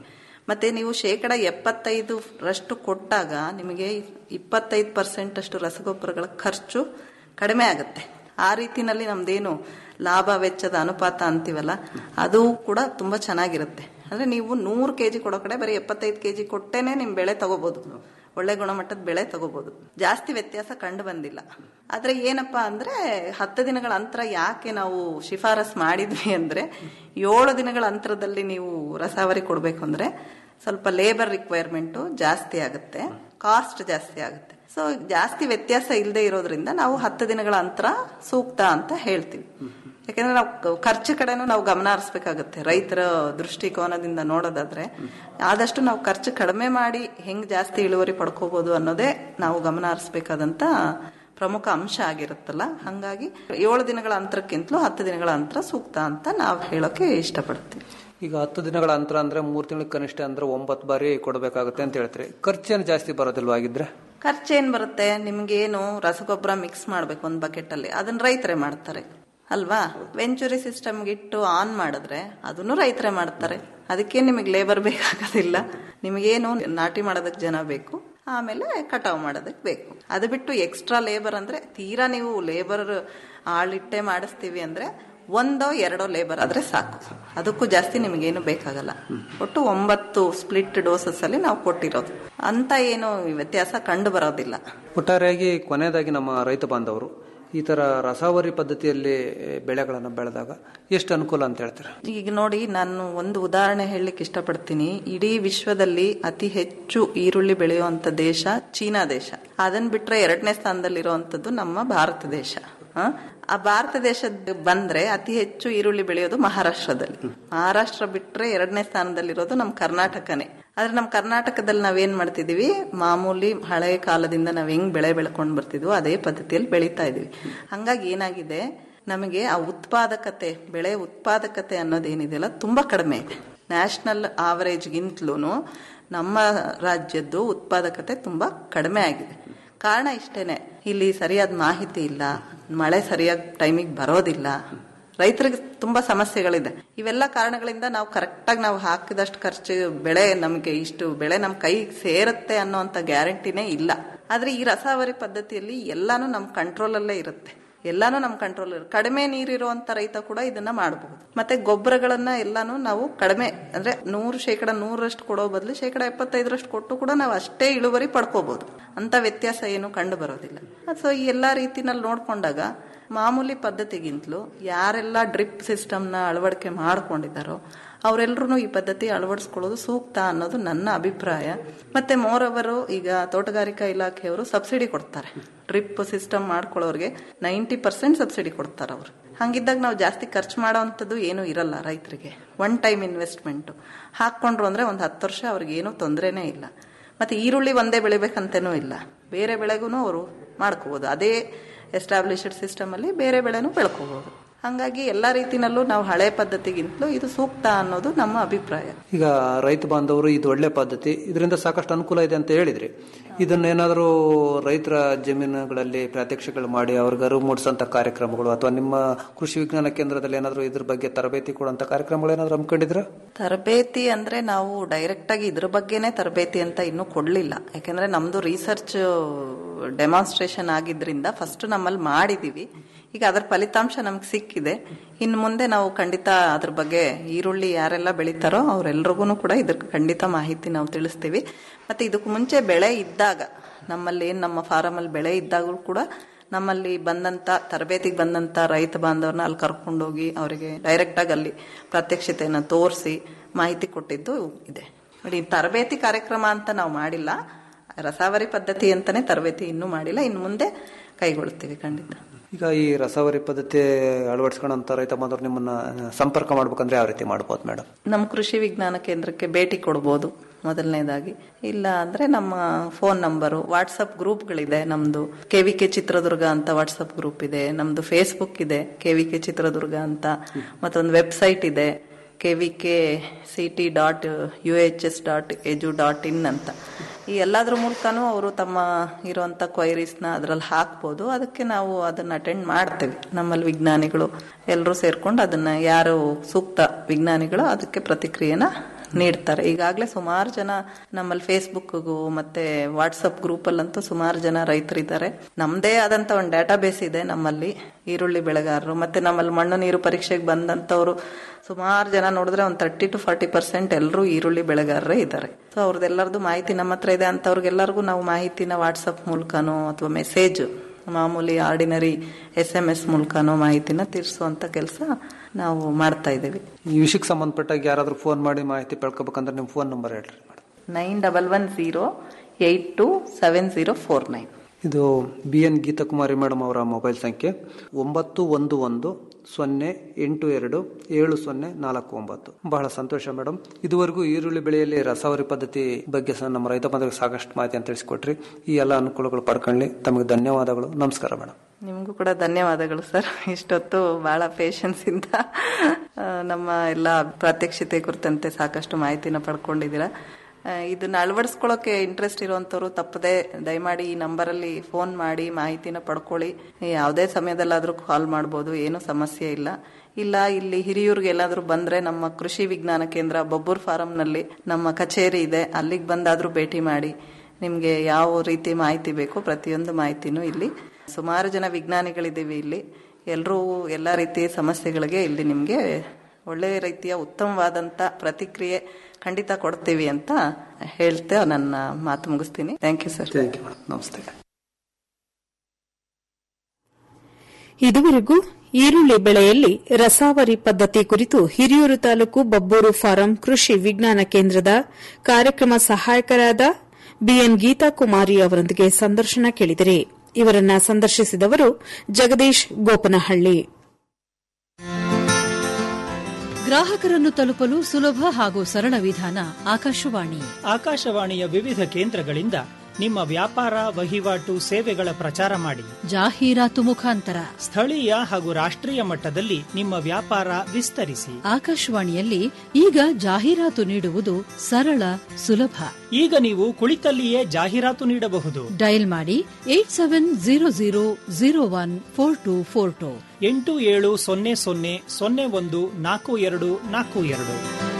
ಮತ್ತೆ ನೀವು ಶೇಕಡ ಎಪ್ಪತ್ತೈದು ರಷ್ಟು ಕೊಟ್ಟಾಗ ನಿಮಗೆ ಇಪ್ಪತ್ತೈದು ಪರ್ಸೆಂಟ್ ಅಷ್ಟು ರಸಗೊಬ್ಬರಗಳ ಖರ್ಚು ಕಡಿಮೆ ಆಗುತ್ತೆ ಆ ರೀತಿನಲ್ಲಿ ನಮ್ದೇನು ಲಾಭ ವೆಚ್ಚದ ಅನುಪಾತ ಅಂತೀವಲ್ಲ ಅದು ಕೂಡ ತುಂಬಾ ಚೆನ್ನಾಗಿರುತ್ತೆ ಅಂದ್ರೆ ನೀವು ನೂರು ಕೆಜಿ ಕೊಡೋ ಕಡೆ ಬರೀ ಎಪ್ಪತ್ತೈದು ಕೆಜಿ ಕೊಟ್ಟೇನೆ ನಿಮ್ ಬೆಳೆ ತಗೋಬಹುದು ಒಳ್ಳೆ ಗುಣಮಟ್ಟದ ಬೆಳೆ ತಗೋಬಹುದು ಜಾಸ್ತಿ ವ್ಯತ್ಯಾಸ ಕಂಡು ಬಂದಿಲ್ಲ ಆದ್ರೆ ಏನಪ್ಪಾ ಅಂದ್ರೆ ಹತ್ತು ದಿನಗಳ ಅಂತರ ಯಾಕೆ ನಾವು ಶಿಫಾರಸ್ ಮಾಡಿದ್ವಿ ಅಂದ್ರೆ ಏಳು ದಿನಗಳ ಅಂತರದಲ್ಲಿ ನೀವು ರಸಾವರಿ ಕೊಡ್ಬೇಕು ಅಂದ್ರೆ ಸ್ವಲ್ಪ ಲೇಬರ್ ರಿಕ್ವೈರ್ಮೆಂಟ್ ಜಾಸ್ತಿ ಆಗುತ್ತೆ ಕಾಸ್ಟ್ ಜಾಸ್ತಿ ಆಗುತ್ತೆ ಸೊ ಜಾಸ್ತಿ ವ್ಯತ್ಯಾಸ ಇಲ್ಲದೆ ಇರೋದ್ರಿಂದ ನಾವು ಹತ್ತು ದಿನಗಳ ಅಂತರ ಸೂಕ್ತ ಅಂತ ಹೇಳ್ತೀವಿ ಯಾಕಂದ್ರೆ ನಾವು ಖರ್ಚು ಕಡೆನೂ ನಾವು ಗಮನ ಹರಿಸ್ಬೇಕಾಗುತ್ತೆ ರೈತರ ದೃಷ್ಟಿಕೋನದಿಂದ ನೋಡೋದಾದ್ರೆ ಆದಷ್ಟು ನಾವು ಖರ್ಚು ಕಡಿಮೆ ಮಾಡಿ ಹೆಂಗ್ ಜಾಸ್ತಿ ಇಳುವರಿ ಪಡ್ಕೋಬಹುದು ಅನ್ನೋದೇ ನಾವು ಗಮನ ಹರಿಸ್ಬೇಕಾದಂತ ಪ್ರಮುಖ ಅಂಶ ಆಗಿರುತ್ತಲ್ಲ ಹಂಗಾಗಿ ಏಳು ದಿನಗಳ ಅಂತರಕ್ಕಿಂತಲೂ ಹತ್ತು ದಿನಗಳ ಅಂತರ ಸೂಕ್ತ ಅಂತ ನಾವು ಹೇಳೋಕೆ ಇಷ್ಟಪಡ್ತೀವಿ ಈಗ ಹತ್ತು ದಿನಗಳ ಅಂತರ ಅಂದ್ರೆ ಮೂರು ತಿಂಗಳ ಕನಿಷ್ಠ ಅಂದ್ರೆ ಒಂಬತ್ತು ಬಾರಿ ಕೊಡಬೇಕಾಗುತ್ತೆ ಅಂತ ಹೇಳ್ತೀರಿ ಖರ್ಚೇನು ಜಾಸ್ತಿ ಬರೋದಿಲ್ವಾ ಆಗಿದ್ರೆ ಖರ್ಚೇನ್ ಬರುತ್ತೆ ನಿಮ್ಗೇನು ರಸಗೊಬ್ಬರ ಮಿಕ್ಸ್ ಮಾಡ್ಬೇಕು ಒಂದ್ ಬಕೆಟ್ ಅಲ್ಲಿ ಅದನ್ನ ರೈತರೇ ಮಾಡ್ತಾರೆ ಅಲ್ವಾ ವೆಂಚುರಿ ಸಿಸ್ಟಮ್ಗೆ ಇಟ್ಟು ಆನ್ ಮಾಡಿದ್ರೆ ಅದನ್ನು ರೈತರೇ ಮಾಡ್ತಾರೆ ಅದಕ್ಕೆ ನಿಮಗೆ ಲೇಬರ್ ಬೇಕಾಗೋದಿಲ್ಲ ನಿಮಗೇನು ನಾಟಿ ಮಾಡೋದಕ್ಕೆ ಜನ ಬೇಕು ಆಮೇಲೆ ಕಟಾವ್ ಮಾಡೋದಕ್ಕೆ ಬೇಕು ಅದು ಬಿಟ್ಟು ಎಕ್ಸ್ಟ್ರಾ ಲೇಬರ್ ಅಂದ್ರೆ ತೀರಾ ನೀವು ಲೇಬರ್ ಆಳಿಟ್ಟೆ ಮಾಡಿಸ್ತೀವಿ ಅಂದ್ರೆ ಒಂದೋ ಎರಡೋ ಲೇಬರ್ ಆದ್ರೆ ಸಾಕು ಅದಕ್ಕೂ ಜಾಸ್ತಿ ನಿಮಗೇನು ಬೇಕಾಗಲ್ಲ ಒಟ್ಟು ಒಂಬತ್ತು ಸ್ಪ್ಲಿಟ್ ಡೋಸಸ್ ಅಲ್ಲಿ ನಾವು ಕೊಟ್ಟಿರೋದು ಅಂತ ಏನು ವ್ಯತ್ಯಾಸ ಕಂಡು ಬರೋದಿಲ್ಲ ಒಟ್ಟಾರೆಯಾಗಿ ಕೊನೆಯದಾಗಿ ನಮ್ಮ ರೈತ ಬಾಂಧವರು ಈ ತರ ರಸಾವರಿ ಪದ್ಧತಿಯಲ್ಲಿ ಬೆಳೆಗಳನ್ನು ಬೆಳೆದಾಗ ಎಷ್ಟು ಅನುಕೂಲ ಅಂತ ಹೇಳ್ತಾರೆ ಈಗ ನೋಡಿ ನಾನು ಒಂದು ಉದಾಹರಣೆ ಹೇಳಲಿಕ್ಕೆ ಇಷ್ಟಪಡ್ತೀನಿ ಇಡೀ ವಿಶ್ವದಲ್ಲಿ ಅತಿ ಹೆಚ್ಚು ಈರುಳ್ಳಿ ಬೆಳೆಯುವಂತ ದೇಶ ಚೀನಾ ದೇಶ ಅದನ್ನ ಬಿಟ್ರೆ ಎರಡನೇ ಸ್ಥಾನದಲ್ಲಿರುವಂತದ್ದು ನಮ್ಮ ಭಾರತ ದೇಶ ಆ? ಆ ಭಾರತ ದೇಶದ ಬಂದ್ರೆ ಅತಿ ಹೆಚ್ಚು ಈರುಳ್ಳಿ ಬೆಳೆಯೋದು ಮಹಾರಾಷ್ಟ್ರದಲ್ಲಿ ಮಹಾರಾಷ್ಟ್ರ ಬಿಟ್ರೆ ಎರಡನೇ ಸ್ಥಾನದಲ್ಲಿರೋದು ನಮ್ಮ ಕರ್ನಾಟಕನೇ ಆದ್ರೆ ನಮ್ಮ ಕರ್ನಾಟಕದಲ್ಲಿ ನಾವೇನ್ ಮಾಡ್ತಿದೀವಿ ಮಾಮೂಲಿ ಹಳೆ ಕಾಲದಿಂದ ನಾವ್ ಹೆಂಗ್ ಬೆಳೆ ಬೆಳ್ಕೊಂಡ್ ಬರ್ತಿದ್ವೋ ಅದೇ ಪದ್ಧತಿಯಲ್ಲಿ ಬೆಳೀತಾ ಇದೀವಿ ಹಂಗಾಗಿ ಏನಾಗಿದೆ ನಮಗೆ ಆ ಉತ್ಪಾದಕತೆ ಬೆಳೆ ಉತ್ಪಾದಕತೆ ಅನ್ನೋದೇನಿದೆಯಲ್ಲ ತುಂಬಾ ಕಡಿಮೆ ಇದೆ ನ್ಯಾಷನಲ್ ಆವರೇಜ್ಗಿಂತಲೂ ನಮ್ಮ ರಾಜ್ಯದ್ದು ಉತ್ಪಾದಕತೆ ತುಂಬಾ ಕಡಿಮೆ ಆಗಿದೆ ಕಾರಣ ಇಷ್ಟೇನೆ ಇಲ್ಲಿ ಸರಿಯಾದ ಮಾಹಿತಿ ಇಲ್ಲ ಮಳೆ ಸರಿಯಾದ ಟೈಮಿಗೆ ಬರೋದಿಲ್ಲ ರೈತರಿಗೆ ತುಂಬಾ ಸಮಸ್ಯೆಗಳಿದೆ ಇವೆಲ್ಲ ಕಾರಣಗಳಿಂದ ನಾವು ಕರೆಕ್ಟಾಗಿ ನಾವು ಹಾಕಿದಷ್ಟು ಖರ್ಚು ಬೆಳೆ ನಮಗೆ ಇಷ್ಟು ಬೆಳೆ ನಮ್ಮ ಕೈ ಸೇರುತ್ತೆ ಅನ್ನೋಂಥ ಗ್ಯಾರಂಟಿನೇ ಇಲ್ಲ ಆದ್ರೆ ಈ ರಸಾವರಿ ಪದ್ಧತಿಯಲ್ಲಿ ಎಲ್ಲಾನು ನಮ್ಮ ಕಂಟ್ರೋಲಲ್ಲೇ ಇರುತ್ತೆ ಎಲ್ಲಾನು ನಮ್ಮ ಕಂಟ್ರೋಲ್ ಇರುತ್ತೆ ಕಡಿಮೆ ನೀರಿರುವಂತ ರೈತ ಕೂಡ ಇದನ್ನ ಮಾಡಬಹುದು ಮತ್ತೆ ಗೊಬ್ಬರಗಳನ್ನ ಎಲ್ಲಾನು ನಾವು ಕಡಿಮೆ ಅಂದ್ರೆ ನೂರು ಶೇಕಡ ನೂರರಷ್ಟು ಕೊಡೋ ಬದಲು ಶೇಕಡ ಎಪ್ಪತ್ತೈದರಷ್ಟು ಕೊಟ್ಟು ಕೂಡ ನಾವು ಅಷ್ಟೇ ಇಳುವರಿ ಪಡ್ಕೋಬಹುದು ಅಂತ ವ್ಯತ್ಯಾಸ ಏನು ಕಂಡು ಬರೋದಿಲ್ಲ ಸೊ ಈ ಎಲ್ಲಾ ರೀತಿನಲ್ಲಿ ನೋಡ್ಕೊಂಡಾಗ ಮಾಮೂಲಿ ಪದ್ಧತಿಗಿಂತಲೂ ಯಾರೆಲ್ಲ ಡ್ರಿಪ್ ಸಿಸ್ಟಮ್ನ ಅಳವಡಿಕೆ ಮಾಡ್ಕೊಂಡಿದ್ದಾರೋ ಅವರೆಲ್ಲರೂ ಈ ಪದ್ಧತಿ ಅಳವಡಿಸ್ಕೊಳ್ಳೋದು ಸೂಕ್ತ ಅನ್ನೋದು ನನ್ನ ಅಭಿಪ್ರಾಯ ಮತ್ತೆ ಮೋರವರು ಈಗ ತೋಟಗಾರಿಕಾ ಇಲಾಖೆಯವರು ಸಬ್ಸಿಡಿ ಕೊಡ್ತಾರೆ ಡ್ರಿಪ್ ಸಿಸ್ಟಮ್ ಮಾಡ್ಕೊಳ್ಳೋರಿಗೆ ನೈಂಟಿ ಪರ್ಸೆಂಟ್ ಸಬ್ಸಿಡಿ ಕೊಡ್ತಾರೆ ಅವರು ಹಂಗಿದ್ದಾಗ ನಾವು ಜಾಸ್ತಿ ಖರ್ಚು ಮಾಡೋವಂಥದ್ದು ಏನೂ ಇರಲ್ಲ ರೈತರಿಗೆ ಒನ್ ಟೈಮ್ ಇನ್ವೆಸ್ಟ್ಮೆಂಟ್ ಹಾಕೊಂಡ್ರು ಅಂದ್ರೆ ಒಂದು ಹತ್ತು ವರ್ಷ ಅವ್ರಿಗೆ ಏನೂ ತೊಂದರೆನೇ ಇಲ್ಲ ಮತ್ತೆ ಈರುಳ್ಳಿ ಒಂದೇ ಬೆಳಿಬೇಕಂತನೂ ಇಲ್ಲ ಬೇರೆ ಬೆಳೆಗೂ ಅವರು ಮಾಡ್ಕೋಬಹುದು ಅದೇ ಎಸ್ಟಾಬ್ಲಿಷ್ಡ್ ಸಿಸ್ಟಮ್ ಅಲ್ಲಿ ಬೇರೆ ಬೆಳೆನೂ ಬೆಳ್ಕೋಬಹುದು ಹಂಗಾಗಿ ಎಲ್ಲಾ ರೀತಿನಲ್ಲೂ ನಾವು ಹಳೆ ಪದ್ಧತಿಗಿಂತಲೂ ಇದು ಸೂಕ್ತ ಅನ್ನೋದು ನಮ್ಮ ಅಭಿಪ್ರಾಯ ಈಗ ರೈತ ಬಾಂಧವರು ಇದು ಒಳ್ಳೆ ಪದ್ಧತಿ ಇದರಿಂದ ಸಾಕಷ್ಟು ಅನುಕೂಲ ಇದೆ ಅಂತ ಹೇಳಿದ್ರಿ ಇದನ್ನೇನಾದರೂ ರೈತರ ಜಮೀನುಗಳಲ್ಲಿ ಪ್ರಾತ್ಯಕ್ಷಿಗಳು ಮಾಡಿ ಅವ್ರಿಗೆ ಅರಿವು ಮೂಡಿಸೋಂಥ ಕಾರ್ಯಕ್ರಮಗಳು ಅಥವಾ ನಿಮ್ಮ ಕೃಷಿ ವಿಜ್ಞಾನ ಕೇಂದ್ರದಲ್ಲಿ ಏನಾದರೂ ಇದ್ರ ಬಗ್ಗೆ ತರಬೇತಿ ಕೊಡುವಂಥ ಕಾರ್ಯಕ್ರಮಗಳು ಏನಾದರೂ ಹಮ್ಮಿಕೊಂಡಿದ್ರ ತರಬೇತಿ ಅಂದ್ರೆ ನಾವು ಡೈರೆಕ್ಟ್ ಆಗಿ ಇದ್ರ ಬಗ್ಗೆನೇ ತರಬೇತಿ ಅಂತ ಇನ್ನೂ ಕೊಡ್ಲಿಲ್ಲ ಯಾಕಂದ್ರೆ ನಮ್ದು ರಿಸರ್ಚ್ ಡೆಮಾನ್ಸ್ಟ್ರೇಷನ್ ಆಗಿದ್ರಿಂದ ಫಸ್ಟ್ ನಮ್ಮಲ್ಲಿ ಮಾಡಿದೀವಿ ಈಗ ಅದರ ಫಲಿತಾಂಶ ನಮ್ಗೆ ಸಿಕ್ಕಿದೆ ಇನ್ನು ಮುಂದೆ ನಾವು ಖಂಡಿತ ಅದ್ರ ಬಗ್ಗೆ ಈರುಳ್ಳಿ ಯಾರೆಲ್ಲ ಬೆಳಿತಾರೋ ಅವ್ರೆಲ್ರಿಗೂ ಕೂಡ ಇದ್ರ ಖಂಡಿತ ಮಾಹಿತಿ ನಾವು ತಿಳಿಸ್ತೀವಿ ಮತ್ತೆ ಇದಕ್ಕೂ ಮುಂಚೆ ಬೆಳೆ ಇದ್ದಾಗ ನಮ್ಮಲ್ಲಿ ಏನ್ ನಮ್ಮ ಫಾರಂ ಅಲ್ಲಿ ಬೆಳೆ ಇದ್ದಾಗಲೂ ಕೂಡ ನಮ್ಮಲ್ಲಿ ಬಂದಂತ ತರಬೇತಿಗೆ ಬಂದಂತ ರೈತ ಬಾಂಧವರನ್ನ ಅಲ್ಲಿ ಕರ್ಕೊಂಡೋಗಿ ಅವರಿಗೆ ಡೈರೆಕ್ಟ್ ಆಗಿ ಅಲ್ಲಿ ಪ್ರಾತ್ಯಕ್ಷಿತೆಯನ್ನ ತೋರಿಸಿ ಮಾಹಿತಿ ಕೊಟ್ಟಿದ್ದು ಇದೆ ನೋಡಿ ತರಬೇತಿ ಕಾರ್ಯಕ್ರಮ ಅಂತ ನಾವು ಮಾಡಿಲ್ಲ ರಸಾವರಿ ಪದ್ಧತಿ ಅಂತಾನೆ ತರಬೇತಿ ಇನ್ನೂ ಮಾಡಿಲ್ಲ ಇನ್ನು ಮುಂದೆ ಕೈಗೊಳ್ತೀವಿ ಖಂಡಿತ ಈಗ ಈ ರಸಾವರಿ ಪದ್ಧತಿ ಅಳವಡಿಸ್ಕೊಂಡಂತ ರೈತ ಬಾಂಧವರು ನಿಮ್ಮನ್ನ ಸಂಪರ್ಕ ಮಾಡ್ಬೇಕಂದ್ರೆ ಯಾವ ರೀತಿ ಮಾಡ್ಬೋದು ಮೇಡಮ್ ನಮ್ಮ ಕೃಷಿ ವಿಜ್ಞಾನ ಕೇಂದ್ರಕ್ಕೆ ಭೇಟಿ ಕೊಡ್ಬೋದು ಮೊದಲನೇದಾಗಿ ಇಲ್ಲ ಅಂದ್ರೆ ನಮ್ಮ ಫೋನ್ ನಂಬರು ವಾಟ್ಸಪ್ ಗ್ರೂಪ್ಗಳಿದೆ ನಮ್ದು ಕೆವಿಕೆ ಚಿತ್ರದುರ್ಗ ಅಂತ ವಾಟ್ಸಪ್ ಗ್ರೂಪ್ ಇದೆ ನಮ್ದು ಫೇಸ್ಬುಕ್ ಇದೆ ಕೆವಿಕೆ ಚಿತ್ರದುರ್ಗ ಅಂತ ಮತ್ತೊಂದು ವೆಬ್ಸೈಟ್ ಇದೆ KVK C T dot U H S dot edu dot in ಅಂತ ಈ ಎಲ್ಲದ್ರ ಮೂಲಕನೂ ಅವರು ತಮ್ಮ ಇರುವಂತ ಕ್ವೈರೀಸ್ನ ಅದ್ರಲ್ಲಿ ಹಾಕ್ಬೋದು ಅದಕ್ಕೆ ನಾವು ಅದನ್ನ ಅಟೆಂಡ್ ಮಾಡ್ತೇವೆ ನಮ್ಮಲ್ಲಿ ವಿಜ್ಞಾನಿಗಳು ಎಲ್ಲರೂ ಸೇರ್ಕೊಂಡು ಅದನ್ನ ಯಾರು ಸೂಕ್ತ ವಿಜ್ಞಾನಿಗಳು ಅದಕ್ಕೆ ಪ್ರತಿಕ್ರಿಯೆನ ನೀಡ್ತಾರೆ ಈಗಾಗಲೇ ಸುಮಾರು ಜನ ನಮ್ಮಲ್ಲಿ ಫೇಸ್ಬುಕ್ಗೂ ಮತ್ತೆ ವಾಟ್ಸಪ್ ಗ್ರೂಪಲ್ಲಂತೂ ಸುಮಾರು ಜನ ರೈತರಿದ್ದಾರೆ ನಮ್ಮದೇ ಆದಂತ ಒಂದು ಡಾಟಾ ಬೇಸ್ ಇದೆ ನಮ್ಮಲ್ಲಿ ಈರುಳ್ಳಿ ಬೆಳೆಗಾರರು ಮತ್ತೆ ನಮ್ಮಲ್ಲಿ ಮಣ್ಣು ನೀರು ಪರೀಕ್ಷೆಗೆ ಬಂದಂತವ್ರು ಸುಮಾರು ಜನ ನೋಡಿದ್ರೆ ಒಂದು ತರ್ಟಿ ಟು ಫಾರ್ಟಿ ಪರ್ಸೆಂಟ್ ಎಲ್ಲರೂ ಈರುಳ್ಳಿ ಬೆಳೆಗಾರರೇ ಇದ್ದಾರೆ ಸೊ ಅವ್ರದ್ದೆಲ್ಲರದು ಮಾಹಿತಿ ನಮ್ಮ ಹತ್ರ ಇದೆ ಅಂತವ್ರಿಗೆಲ್ಲರಿಗೂ ನಾವು ಮಾಹಿತಿನ ವಾಟ್ಸಪ್ ಮೂಲಕನೋ ಅಥವಾ ಮೆಸೇಜ್ ಮಾಮೂಲಿ ಆರ್ಡಿನರಿ ಎಸ್ ಎಂ ಎಸ್ ಮೂಲಕನೋ ಮಾಹಿತಿನ ತೀರಿಸುವಂತ ಕೆಲಸ ನಾವು ಮಾಡ್ತಾ ಇದ್ದೀವಿ ಈ ವಿಷಯಕ್ಕೆ ಸಂಬಂಧಪಟ್ಟಾಗ ಯಾರಾದ್ರೂ ಫೋನ್ ಮಾಡಿ ಮಾಹಿತಿ ಪಡ್ಕೋಬೇಕಂದ್ರೆ ನಿಮ್ಮ ಫೋನ್ ನಂಬರ್ ಹೇಳ್ರಿ madam nine double one zero eight two seven zero four nine ಇದು ಬಿ ಎನ್ ಗೀತಾಕುಮಾರಿ ಮೇಡಮ್ ಅವರ ಮೊಬೈಲ್ ಸಂಖ್ಯೆ ಒಂಬತ್ತು ಒಂದು ಒಂದು ಸೊನ್ನೆ ಎಂಟು ಎರಡು ಏಳು ಸೊನ್ನೆ ನಾಲ್ಕು ಒಂಬತ್ತು ಬಹಳ ಸಂತೋಷ ಮೇಡಮ್ ಇದುವರೆಗೂ ಈರುಳ್ಳಿ ಬೆಳೆಯಲ್ಲಿ ರಸಾವರಿ ಪದ್ಧತಿ ಬಗ್ಗೆ ಸಹ ನಮ್ಮ ರೈತ ಬಂಧುಗಳಿಗೆ ಸಾಕಷ್ಟು ಮಾಹಿತಿ ಅಂತ ತಿಳಿಸ್ಕೊಟ್ರಿ ಈ ಎಲ್ಲ ಅನುಕೂಲಗಳು ಪಡ್ಕೊಳ್ಳಿ ತಮಗೆ ಧನ್ಯವಾದಗಳು ನಮಸ್ಕಾರ ಮೇಡಮ್ ನಿಮಗೂ ಕೂಡ ಧನ್ಯವಾದಗಳು ಸರ್ ಇಷ್ಟೊತ್ತು ಬಹಳ ಪೇಷನ್ಸ್ ಇಂದ ಆ, ನಮ್ಮ ಎಲ್ಲ ಪ್ರಾತ್ಯಕ್ಷಿತೆ ಕುರಿತಂತೆ ಸಾಕಷ್ಟು ಮಾಹಿತಿನ ಪಡ್ಕೊಂಡಿದ್ದೀರಾ ಆ, ಇದನ್ನ ಅಳವಡಿಸ್ಕೊಳ್ಳೋಕೆ ಇಂಟ್ರೆಸ್ಟ್ ಇರುವಂತವ್ರು ತಪ್ಪದೆ ದಯಮಾಡಿ ಈ ನಂಬರಲ್ಲಿ ಫೋನ್ ಮಾಡಿ ಮಾಹಿತಿನ ಪಡ್ಕೊಳ್ಳಿ ಯಾವುದೇ ಸಮಯದಲ್ಲಾದ್ರೂ ಕಾಲ್ ಮಾಡ್ಬೋದು ಏನು ಸಮಸ್ಯೆ ಇಲ್ಲ ಇಲ್ಲ ಇಲ್ಲಿ ಹಿರಿಯೂರ್ಗೆ ಎಲ್ಲಾದ್ರೂ ಬಂದ್ರೆ ನಮ್ಮ ಕೃಷಿ ವಿಜ್ಞಾನ ಕೇಂದ್ರ ಬೊಬ್ಬೂರ್ ಫಾರಂನಲ್ಲಿ ನಮ್ಮ ಕಚೇರಿ ಇದೆ ಅಲ್ಲಿಗೆ ಬಂದಾದ್ರೂ ಭೇಟಿ ಮಾಡಿ ನಿಮ್ಗೆ ಯಾವ ರೀತಿ ಮಾಹಿತಿ ಬೇಕೋ ಪ್ರತಿಯೊಂದು ಮಾಹಿತಿನೂ ಇಲ್ಲಿ ಸುಮಾರು ಜನ ವಿಜ್ಞಾನಿಗಳಿದ್ದೀವಿ ಇಲ್ಲಿ ಎಲ್ಲರೂ ಎಲ್ಲ ರೀತಿಯ ಸಮಸ್ಯೆಗಳಿಗೆ ಇಲ್ಲಿ ನಿಮಗೆ ಒಳ್ಳೆ ರೀತಿಯ ಉತ್ತಮವಾದಂತ ಪ್ರತಿಕ್ರಿಯೆ ಖಂಡಿತ ಕೊಡ್ತೀವಿ ಅಂತ ಹೇಳ್ತಾ ನನ್ನ ಮಾತು ಮುಗಿಸ್ತೀನಿ thank you sir thank you madam ನಮಸ್ತೆ ಇದುವರೆಗೂ ಈರುಳ್ಳಿ ಬೆಳೆಯಲ್ಲಿ ರಸಾವರಿ ಪದ್ಧತಿ ಕುರಿತು ಹಿರಿಯೂರು ತಾಲೂಕು ಬಬ್ಬೂರು ಫಾರಂ ಕೃಷಿ ವಿಜ್ಞಾನ ಕೇಂದ್ರದ ಕಾರ್ಯಕ್ರಮ ಸಹಾಯಕರಾದ ಬಿಎನ್ ಗೀತಾ ಕುಮಾರಿ ಅವರೊಂದಿಗೆ ಸಂದರ್ಶನ ಕೇಳಿದರೆ ಇವರನ್ನ ಸಂದರ್ಶಿಸಿದವರು ಜಗದೀಶ್ ಗೋಪನಹಳ್ಳಿ ಗ್ರಾಹಕರನ್ನು ತಲುಪಲು ಸುಲಭ ಹಾಗೂ ಸರಳ ವಿಧಾನ ಆಕಾಶವಾಣಿ ಆಕಾಶವಾಣಿಯ ವಿವಿಧ ಕೇಂದ್ರಗಳಿಂದ ನಿಮ್ಮ ವ್ಯಾಪಾರ ವಹಿವಾಟು ಸೇವೆಗಳ ಪ್ರಚಾರ ಮಾಡಿ ಜಾಹೀರಾತು ಮುಖಾಂತರ ಸ್ಥಳೀಯ ಹಾಗೂ ರಾಷ್ಟ್ರೀಯ ಮಟ್ಟದಲ್ಲಿ ನಿಮ್ಮ ವ್ಯಾಪಾರ ವಿಸ್ತರಿಸಿ ಆಕಾಶವಾಣಿಯಲ್ಲಿ ಈಗ ಜಾಹೀರಾತು ನೀಡುವುದು ಸರಳ ಸುಲಭ ಈಗ ನೀವು ಕುಳಿತಲ್ಲಿಯೇ ಜಾಹೀರಾತು ನೀಡಬಹುದು ಡಯಲ್ ಮಾಡಿ eight seven zero zero zero one four two four two ಎಂಟು ಏಳು ಸೊನ್ನೆ ಸೊನ್ನೆ ಸೊನ್ನೆ ಒಂದು ನಾಲ್ಕು ಎರಡು ನಾಲ್ಕು ಎರಡು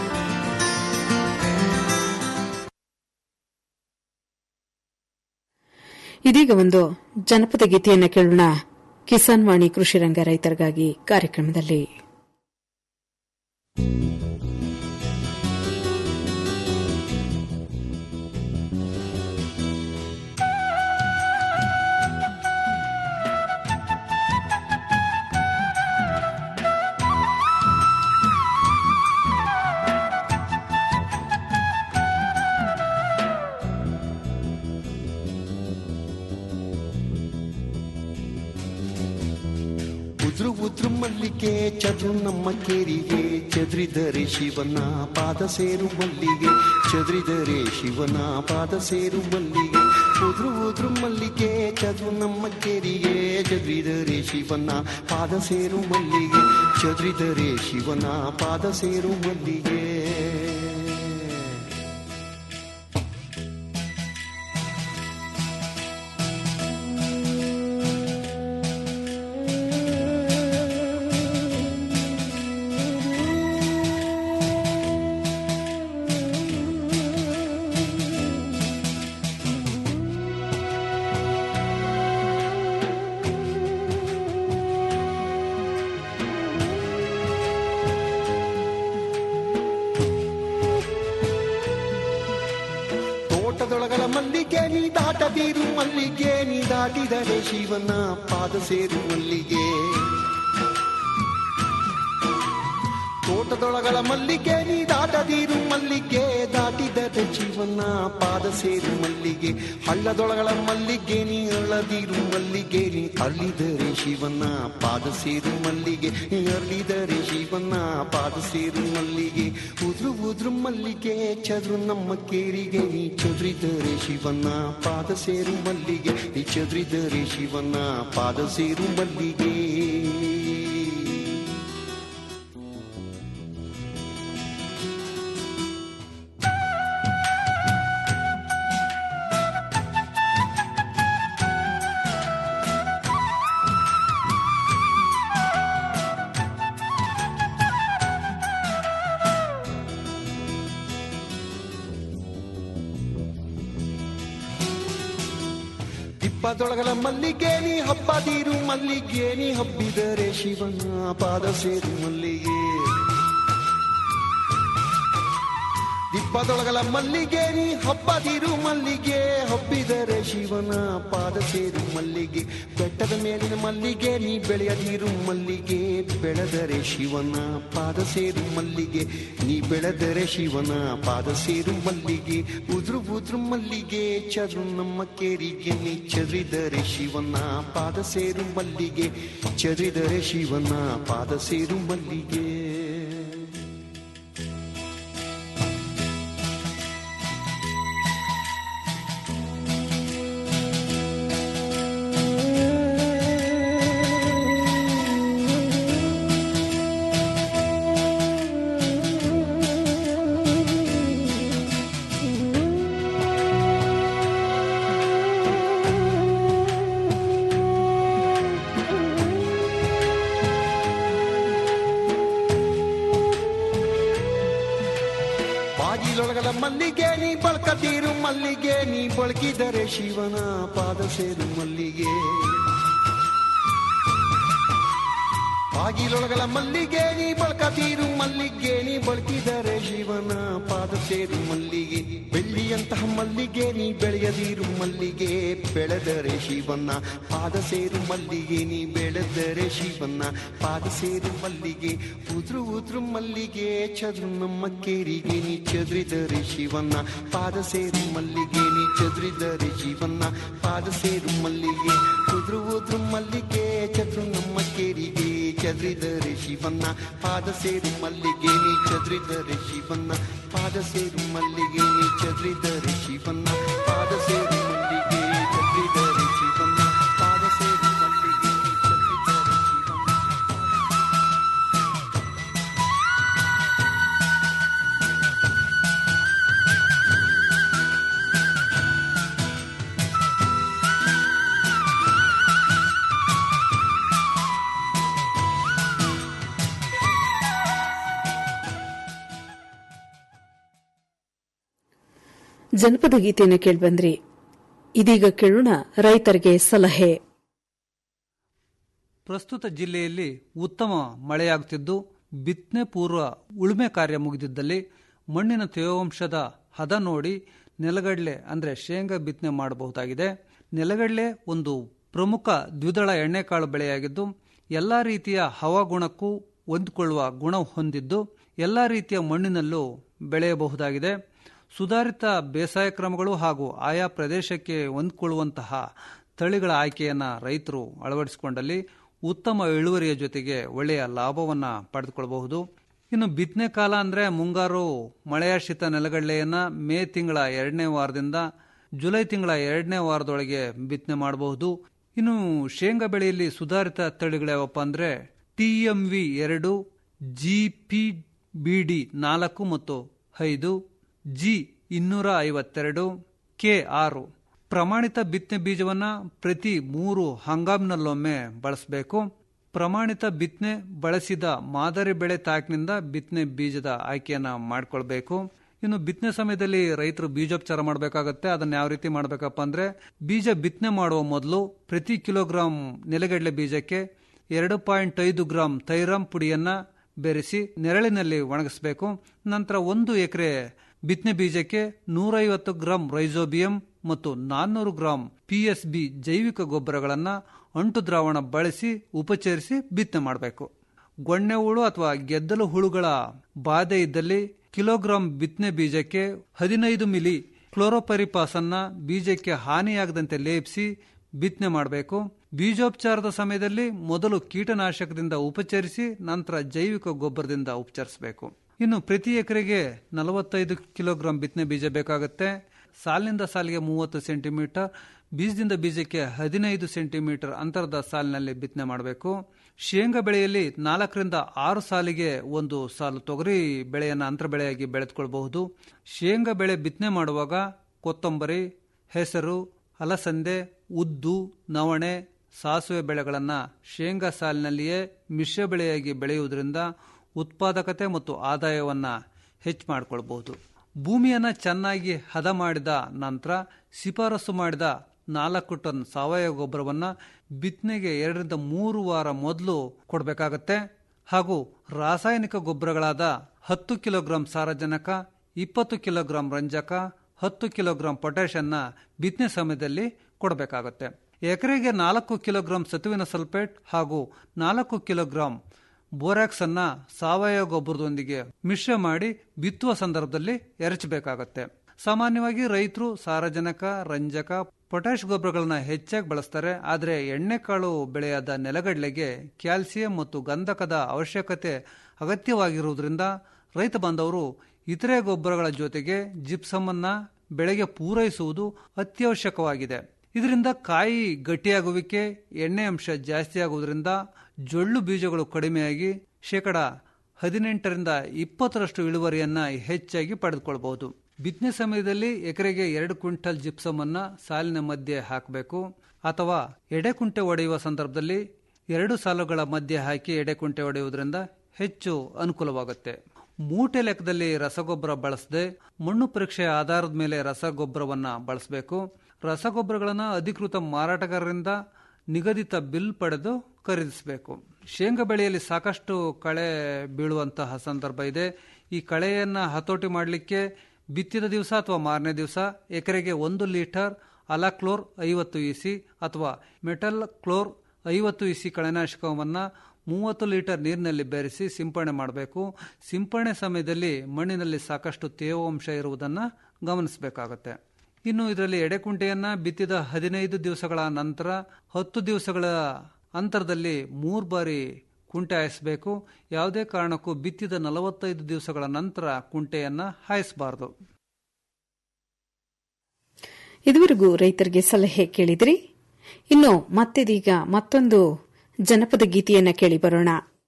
ಇದೀಗ ಒಂದು ಜನಪದ ಗೀತೆಯನ್ನು ಕೇಳೋಣ ಕಿಸಾನ್ ವಾಣಿ ಕೃಷಿ ರಂಗ ರೈತರಿಗಾಗಿ ಕಾರ್ಯಕ್ರಮದಲ್ಲಿ ಉದ್ರು ಉದ್ರು ಮಲ್ಲಿಗೆ ಚದುರು ನಮ್ಮ ಕೇರಿಗೆ ಚದುರಿದರೆ ಶಿವನ ಪಾದ ಸೇರು ಮಲ್ಲಿಗೆ ಚದುರಿದರೆ ಶಿವನ ಪಾದ ಸೇರು ಮಲ್ಲಿಗೆ ಉದ್ರು ಉದ್ರು ಮಲ್ಲಿಗೆ ಚದುರು ನಮ್ಮ ಕೇರಿಗೆ ಚದುರಿದರೆ ಶಿವನ ಪಾದ ಸೇರು ಮಲ್ಲಿಗೆ ಚದುರಿದರೆ ಶಿವನ ಪಾದ ಸೇರು ಮಲ್ಲಿಗೆ ತೋಟದೊಳಗಳ ಮಲ್ಲಿಗೆ ನೀ ದಾಟದಿರು ಮಲ್ಲಿಗೆ ನೀ ದಾಟಿದರೆ ಶಿವನ ಪಾದ ಸೇರು ಮಲ್ಲಿಗೆ ತೋಟದೊಳಗಳ ಮಲ್ಲಿಗೆ ನೀ ದಾಟದಿರು ಮಲ್ಲಿಗೆ ದಾಟಿದರೆ ಶಿವನ ಪಾದ ಸೇರು ಮಲ್ಲಿಗೆ ಹಳ್ಳದೊಳಗಳ ಮಲ್ಲಿಗೆ ನೀ ಅಳ್ಳದಿರು ಮಲ್ಲಿಗೆ ನೀ ಅಳ್ಳಿದರೆ ಶಿವನ ಪಾದ ಸೇರು ಮಲ್ಲಿಗೆ ನೀ ಅಳ್ಳಿದರೆ ಶಿವನ ಪಾದ ಸೇರು ಮಲ್ಲಿಗೆ ಉದ್ರು ಉದ್ರು ಮಲ್ಲಿಗೆ ಚದುರು ನಮ್ಮ ಕೇರಿಗೆ ನೀ ಚದುರಿದರೆ ಶಿವನ ಪಾದ ಸೇರು ಮಲ್ಲಿಗೆ ನೀ ಚದುರಿದರೆ ಶಿವನ ಪಾದ ಸೇರು ಮಲ್ಲಿಗೆ ದಿಪ್ಪದೊಳಗಲ ಮಲ್ಲಿಗೆ ನೀ ಹಬ್ಬದಿರು ಮಲ್ಲಿಗೆ ನೀ ಹಬ್ಬಿದರೆ ಶಿವನ ಪಾದ ಸೇರು ಮಲ್ಲಿಗೆ ದಿಪ್ಪದೊಳಗಲ ಮಲ್ಲಿಗೆ ನೀ ಹಬ್ಬದಿರು ಮಲ್ಲಿಗೆ ಹಬ್ಬಿದರೆ ಶಿವನ ಪಾದ ಸೇರು ಮಲ್ಲಿಗೆ ಬೆಟ್ಟದ ಮೇಲಿನ ಮಲ್ಲಿಗೆ ನೀ ಬೆಳೆಯದಿರು ಮಲ್ಲಿಗೆ ಬೆಳೆದರೆ ಶಿವನ ಪಾದ ಸೇರು ಮಲ್ಲಿಗೆ ನೀ ಬೆಳೆದರೆ ಶಿವನ ಪಾದ ಸೇರು ಮಲ್ಲಿಗೆ ಉದ್ರು ಉದ್ರು ಮಲ್ಲಿಗೆ ಚರು ನಮ್ಮ ಕೇರಿಗೆ ನೀ ಚರಿದರೆ ಶಿವನ ಪಾದ ಸೇರು ಮಲ್ಲಿಗೆ ಚರಿದರೆ ಶಿವನ ಪಾದ ಸೇರು ಮಲ್ಲಿಗೆ ಬಾಗಿಲೊಳಗಲ ಮಲ್ಲಿಗೆ ನೀ ಬಳಕತೀರು ಮಲ್ಲಿಗೆ ನೀ ಬಳಕಿದರೆ ಶಿವನ ಪಾದ ಸೇರು ಮಲ್ಲಿಗೆ ಬಾಗಿಲೊಳಗಲ ಮಲ್ಲಿಗೆ ನೀ ಬಳಕತೀರು ಮಲ್ಲಿಗೆ ನೀ ಬಳಕಿದರೆ ಶಿವನ ಪಾದ ಸೇರು ಮಲ್ಲಿಗೆ ಬೆಳ್ಳಿಯಂತಹ ಮಲ್ಲಿಗೆ ನೀ ಬೆಳೆಯದಿರು ಮಲ್ಲಿಗೆ ಬೆಳೆದರೆ ಶಿವನ ಪಾದ ಸೇರು ಮಲ್ಲಿಗೆ ನೀ ಬೆಳೆದರೆ ಶಿವನ ಪಾದ ಸೇರು ಮಲ್ಲಿಗೆ ಉದ್ರು ಉದ್ರು ಮಲ್ಲಿಗೆ ಚದ್ರು ನಮ್ಮ ಕೇರಿಗೆ ನೀ ಚದ್ರಿದರೆ ಶಿವನ ಪಾದ ಸೇರು ಮಲ್ಲಿಗೆ ನೀ ಚದ್ರಿದರೆ ಶಿವನ ಪಾದ ಸೇರು ಮಲ್ಲಿಗೆ ಉದ್ರು ಉದ್ರು ಮಲ್ಲಿಗೆ ಚದ್ರು ನಮ್ಮ ಕೇರಿಗೆ ಚದ್ರಿದರೆ ಶಿವನ ಪಾದ ಸೇರು ಮಲ್ಲಿಗೆ ನೀ ಚದ್ರಿದರೆ ಶಿವನ ಪಾದ ಸೇರು ಮಲ್ಲಿಗೆ ನೀ ಚದ್ರಿದರೆ ಶಿವನ ಪಾದ ಸೇರು ಮಲ್ಲಿಗೆ ಚದ್ರಿದರೆ ಶಿವನ ಪಾದ ಸೇರು ಮಲ್ಲಿಗೆ ನೀ ಚದ್ರಿದರೆ ಶಿವನ ಜನಪದ ಗೀತೆಯನ್ನು ಕೇಳ್ಬಂದ್ರಿ ಇದೀಗ ಕೇಳೋಣ ರೈತರಿಗೆ ಸಲಹೆ ಪ್ರಸ್ತುತ ಜಿಲ್ಲೆಯಲ್ಲಿ ಉತ್ತಮ ಮಳೆಯಾಗುತ್ತಿದ್ದು ಬಿತ್ತನೆ ಪೂರ್ವ ಉಳುಮೆ ಕಾರ್ಯ ಮುಗಿದಿದ್ದಲ್ಲಿ ಮಣ್ಣಿನ ತೇವಾಂಶದ ಹದ ನೋಡಿ ನೆಲಗಡಲೆ ಅಂದರೆ ಶೇಂಗಾ ಬಿತ್ತನೆ ಮಾಡಬಹುದಾಗಿದೆ ನೆಲಗಡಲೆ ಒಂದು ಪ್ರಮುಖ ದ್ವಿದಳ ಎಣ್ಣೆಕಾಳು ಬೆಳೆಯಾಗಿದ್ದು ಎಲ್ಲ ರೀತಿಯ ಹವಾಗುಣಕ್ಕೂ ಹೊಂದಿಕೊಳ್ಳುವ ಗುಣ ಹೊಂದಿದ್ದು ಎಲ್ಲ ರೀತಿಯ ಮಣ್ಣಿನಲ್ಲೂ ಬೆಳೆಯಬಹುದಾಗಿದೆ ಸುಧಾರಿತ ಬೇಸಾಯ ಕ್ರಮಗಳು ಹಾಗೂ ಆಯಾ ಪ್ರದೇಶಕ್ಕೆ ಹೊಂದಿಕೊಳ್ಳುವಂತಹ ತಳಿಗಳ ಆಯ್ಕೆಯನ್ನು ರೈತರು ಅಳವಡಿಸಿಕೊಂಡಲ್ಲಿ ಉತ್ತಮ ಇಳುವರಿಯ ಜೊತೆಗೆ ಒಳ್ಳೆಯ ಲಾಭವನ್ನು ಪಡೆದುಕೊಳ್ಳಬಹುದು ಇನ್ನು ಬಿತ್ತನೆ ಕಾಲ ಅಂದರೆ ಮುಂಗಾರು ಮಳೆಯಾಶ್ರಿತ ನೆಲಗಡಲೆಯನ್ನು ಮೇ ತಿಂಗಳ ಎರಡನೇ ವಾರದಿಂದ ಜುಲೈ ತಿಂಗಳ ಎರಡನೇ ವಾರದೊಳಗೆ ಬಿತ್ತನೆ ಮಾಡಬಹುದು ಇನ್ನು ಶೇಂಗಾ ಬೆಳೆಯಲ್ಲಿ ಸುಧಾರಿತ ತಳಿಗಳ್ಯಾವಪ್ಪ ಅಂದರೆ ಟಿ ಎಂ ವಿ ಎರಡು ಜಿ ಪಿ ಬಿ ಡಿ ನಾಲ್ಕು ಮತ್ತು ಐದು ಜಿ ಇನ್ನೂರ ಐವತ್ತೆರಡು ಕೆ ಆರು ಪ್ರಮಾಣಿತ ಬಿತ್ತನೆ ಬೀಜವನ್ನ ಪ್ರತಿ ಮೂರು ಹಂಗಾಮಿನಲ್ಲೊಮ್ಮೆ ಬಳಸಬೇಕು ಪ್ರಮಾಣಿತ ಬಿತ್ತನೆ ಬಳಸಿದ ಮಾದರಿ ಬೆಳೆ ತಾಕಿನಿಂದ ಬಿತ್ತನೆ ಬೀಜದ ಆಯ್ಕೆಯನ್ನ ಮಾಡಿಕೊಳ್ಬೇಕು ಇನ್ನು ಬಿತ್ತನೆ ಸಮಯದಲ್ಲಿ ರೈತರು ಬೀಜೋಪಚಾರ ಮಾಡಬೇಕಾಗತ್ತೆ ಅದನ್ನ ಯಾವ ರೀತಿ ಮಾಡಬೇಕಪ್ಪ ಅಂದ್ರೆ ಬೀಜ ಬಿತ್ತನೆ ಮಾಡುವ ಮೊದಲು ಪ್ರತಿ ಕಿಲೋಗ್ರಾಂ ನೆಲಗಡಲೆ ಬೀಜಕ್ಕೆ ಎರಡು ಪಾಯಿಂಟ್ ಐದು ಗ್ರಾಂ ತೈರಾಮ್ ಪುಡಿಯನ್ನ ಬೆರೆಸಿ ನೆರಳಿನಲ್ಲಿ ಒಣಗಿಸಬೇಕು ನಂತರ ಒಂದು ಎಕರೆ ಬಿತ್ತನೆ ಬೀಜಕ್ಕೆ ನೂರೈವತ್ತು ಗ್ರಾಂ ರೈಸೋಬಿಯಂ ಮತ್ತು ನಾನ್ನೂರು ಗ್ರಾಂ ಪಿಎಸ್ಬಿ ಜೈವಿಕ ಗೊಬ್ಬರಗಳನ್ನ ಅಂಟು ದ್ರಾವಣ ಬಳಸಿ ಉಪಚರಿಸಿ ಬಿತ್ತನೆ ಮಾಡಬೇಕು ಗೊಣ್ಣೆ ಹುಳು ಅಥವಾ ಗೆದ್ದಲು ಹುಳುಗಳ ಬಾಧೆ ಇದ್ದಲ್ಲಿ ಕಿಲೋಗ್ರಾಂ ಬಿತ್ತನೆ ಬೀಜಕ್ಕೆ ಹದಿನೈದು ಮಿಲಿ ಕ್ಲೋರೋಪರಿಪಾಸ್ ಅನ್ನ ಬೀಜಕ್ಕೆ ಹಾನಿಯಾಗದಂತೆ ಲೇಪಿಸಿ ಬಿತ್ತನೆ ಮಾಡಬೇಕು ಬೀಜೋಪಚಾರದ ಸಮಯದಲ್ಲಿ ಮೊದಲು ಕೀಟನಾಶಕದಿಂದ ಉಪಚರಿಸಿ ನಂತರ ಜೈವಿಕ ಗೊಬ್ಬರದಿಂದ ಉಪಚರಿಸಬೇಕು ಇನ್ನು ಪ್ರತಿ ಎಕರೆಗೆ ನಲವತ್ತೈದು ಕಿಲೋಗ್ರಾಂ ಬಿತ್ತನೆ ಬೀಜ ಬೇಕಾಗುತ್ತೆ ಸಾಲಿನಿಂದ ಸಾಲಿಗೆ ಮೂವತ್ತು ಸೆಂಟಿಮೀಟರ್ ಬೀಜದಿಂದ ಬೀಜಕ್ಕೆ ಹದಿನೈದು ಸೆಂಟಿಮೀಟರ್ ಅಂತರದ ಸಾಲಿನಲ್ಲಿ ಬಿತ್ತನೆ ಮಾಡಬೇಕು ಶೇಂಗಾ ಬೆಳೆಯಲ್ಲಿ ನಾಲ್ಕರಿಂದ ಆರು ಸಾಲಿಗೆ ಒಂದು ಸಾಲು ತೊಗರಿ ಬೆಳೆಯನ್ನು ಅಂತರ ಬೆಳೆಯಾಗಿ ಬೆಳೆದುಕೊಳ್ಬಹುದು ಶೇಂಗಾ ಬೆಳೆ ಬಿತ್ತನೆ ಮಾಡುವಾಗ ಕೊತ್ತಂಬರಿ ಹೆಸರು ಅಲಸಂದೆ ಉದ್ದು ನವಣೆ ಸಾಸುವೆ ಬೆಳೆಗಳನ್ನು ಶೇಂಗಾ ಸಾಲಿನಲ್ಲಿಯೇ ಮಿಶ್ರ ಬೆಳೆಯಾಗಿ ಬೆಳೆಯುವುದರಿಂದ ಉತ್ಪಾದಕತೆ ಮತ್ತು ಆದಾಯವನ್ನು ಹೆಚ್ಚು ಮಾಡಿಕೊಳ್ಬಹುದು ಭೂಮಿಯನ್ನು ಚೆನ್ನಾಗಿ ಹದ ಮಾಡಿದ ನಂತರ ಶಿಫಾರಸು ಮಾಡಿದ ನಾಲ್ಕು ಟನ್ ಸಾವಯವ ಗೊಬ್ಬರವನ್ನ ಬಿತ್ತನೆಗೆ ಎರಡರಿಂದ ಮೂರು ವಾರ ಮೊದಲು ಕೊಡಬೇಕಾಗತ್ತೆ ಹಾಗೂ ರಾಸಾಯನಿಕ ಗೊಬ್ಬರಗಳಾದ ಹತ್ತು ಕಿಲೋಗ್ರಾಂ ಸಾರಜನಕ ಇಪ್ಪತ್ತು ಕಿಲೋಗ್ರಾಂ ರಂಜಕ ಹತ್ತು ಕಿಲೋಗ್ರಾಂ ಪೊಟ್ಯಾಷನ್ನ ಬಿತ್ತನೆ ಸಮಯದಲ್ಲಿ ಕೊಡಬೇಕಾಗುತ್ತೆ ಎಕರೆಗೆ ನಾಲ್ಕು ಕಿಲೋಗ್ರಾಂ ಸತುವಿನ ಸಲ್ಫೇಟ್ ಹಾಗೂ ನಾಲ್ಕು ಕಿಲೋಗ್ರಾಂ ಬೋರಾಕ್ಸ್ ಅನ್ನ ಸಾವಯವ ಗೊಬ್ಬರದೊಂದಿಗೆ ಮಿಶ್ರ ಮಾಡಿ ಬಿತ್ತುವ ಸಂದರ್ಭದಲ್ಲಿ ಎರಚಬೇಕಾಗತ್ತೆ ಸಾಮಾನ್ಯವಾಗಿ ರೈತರು ಸಾರಜನಕ ರಂಜಕ ಪೊಟ್ಯಾಶ್ ಗೊಬ್ಬರಗಳನ್ನ ಹೆಚ್ಚಾಗಿ ಬಳಸ್ತಾರೆ ಆದರೆ ಎಣ್ಣೆಕಾಳು ಬೆಳೆಯಾದ ನೆಲಗಡಲೆಗೆ ಕ್ಯಾಲ್ಸಿಯಂ ಮತ್ತು ಗಂಧಕದ ಅವಶ್ಯಕತೆ ಅಗತ್ಯವಾಗಿರುವುದರಿಂದ ರೈತ ಬಾಂಧವರು ಇತರೆ ಗೊಬ್ಬರಗಳ ಜೊತೆಗೆ ಜಿಪ್ಸಮ್ ಅನ್ನ ಬೆಳೆಗೆ ಪೂರೈಸುವುದು ಅತ್ಯವಶ್ಯಕವಾಗಿದೆ ಇದರಿಂದ ಕಾಯಿ ಗಟ್ಟಿಯಾಗುವಿಕೆ ಎಣ್ಣೆ ಅಂಶ ಜಾಸ್ತಿ ಆಗುವುದರಿಂದ ಜೊಳ್ಳು ಬೀಜಗಳು ಕಡಿಮೆಯಾಗಿ ಶೇಕಡ ಹದಿನೆಂಟರಿಂದ ಇಪ್ಪತ್ತರಷ್ಟು ಇಳುವರಿಯನ್ನ ಹೆಚ್ಚಾಗಿ ಪಡೆದುಕೊಳ್ಳಬಹುದು ಬಿತ್ತನೆ ಸಮಯದಲ್ಲಿ ಎಕರೆಗೆ ಎರಡು ಕ್ವಿಂಟಲ್ ಜಿಪ್ಸಮ್ ಅನ್ನ ಸಾಲಿನ ಮಧ್ಯೆ ಹಾಕಬೇಕು ಅಥವಾ ಎಡೆಕುಂಟೆ ಒಡೆಯುವ ಸಂದರ್ಭದಲ್ಲಿ ಎರಡು ಸಾಲುಗಳ ಮಧ್ಯೆ ಹಾಕಿ ಎಡೆಕುಂಟೆ ಒಡೆಯುವುದರಿಂದ ಹೆಚ್ಚು ಅನುಕೂಲವಾಗುತ್ತೆ ಮೂಟೆ ಲೆಕ್ಕದಲ್ಲಿ ರಸಗೊಬ್ಬರ ಬಳಸದೆ ಮಣ್ಣು ಪರೀಕ್ಷೆಯ ಆಧಾರದ ಮೇಲೆ ರಸಗೊಬ್ಬರವನ್ನ ಬಳಸಬೇಕು ರಸಗೊಬ್ಬರಗಳನ್ನು ಅಧಿಕೃತ ಮಾರಾಟಗಾರರಿಂದ ನಿಗದಿತ ಬಿಲ್ ಪಡೆದು ಖರೀದಿಸಬೇಕು ಶೇಂಗಾ ಬೆಳೆಯಲ್ಲಿ ಸಾಕಷ್ಟು ಕಳೆ ಬೀಳುವಂತಹ ಸಂದರ್ಭ ಇದೆ ಈ ಕಳೆಯನ್ನ ಹತೋಟಿ ಮಾಡಲಿಕ್ಕೆ ಬಿತ್ತಿದ ದಿವಸ ಅಥವಾ ಮಾರನೇ ದಿವಸ ಎಕರೆಗೆ ಒಂದು ಲೀಟರ್ ಅಲಾಕ್ಲೋರ್ ಐವತ್ತು ಇಸಿ ಅಥವಾ ಮೆಟಲ್ ಕ್ಲೋರ್ ಐವತ್ತು ಇಸಿ ಕಳೆನಾಶಕವನ್ನ ಮೂವತ್ತು ಲೀಟರ್ ನೀರಿನಲ್ಲಿ ಬೆರೆಸಿ ಸಿಂಪಡಣೆ ಮಾಡಬೇಕು ಸಿಂಪಡಣೆ ಸಮಯದಲ್ಲಿ ಮಣ್ಣಿನಲ್ಲಿ ಸಾಕಷ್ಟು ತೇವಾಂಶ ಇರುವುದನ್ನು ಗಮನಿಸಬೇಕಾಗುತ್ತೆ ಇನ್ನು ಇದರಲ್ಲಿ ಎಡೆಕುಂಟೆಯನ್ನ ಬಿತ್ತಿದ ಹದಿನೈದು ದಿವಸಗಳ ನಂತರ ಹತ್ತು ದಿವಸಗಳ ಅಂತರದಲ್ಲಿ ಮೂರು ಬಾರಿ ಕುಂಟೆ ಹಾಯಿಸಬೇಕು ಯಾವುದೇ ಕಾರಣಕ್ಕೂ ಬಿತ್ತಿದ ನಲವತ್ತೈದು ದಿವಸಗಳ ನಂತರ ಕುಂಟೆಯನ್ನ ಹಾಯಿಸಬಾರದು ಇದುವರೆಗೂ ರೈತರಿಗೆ ಸಲಹೆ ಕೇಳಿದ್ರಿ ಇನ್ನು ಮತ್ತೆದೀಗ ಮತ್ತೊಂದು ಜನಪದ ಗೀತೆಯನ್ನ ಕೇಳಿ ಬರೋಣ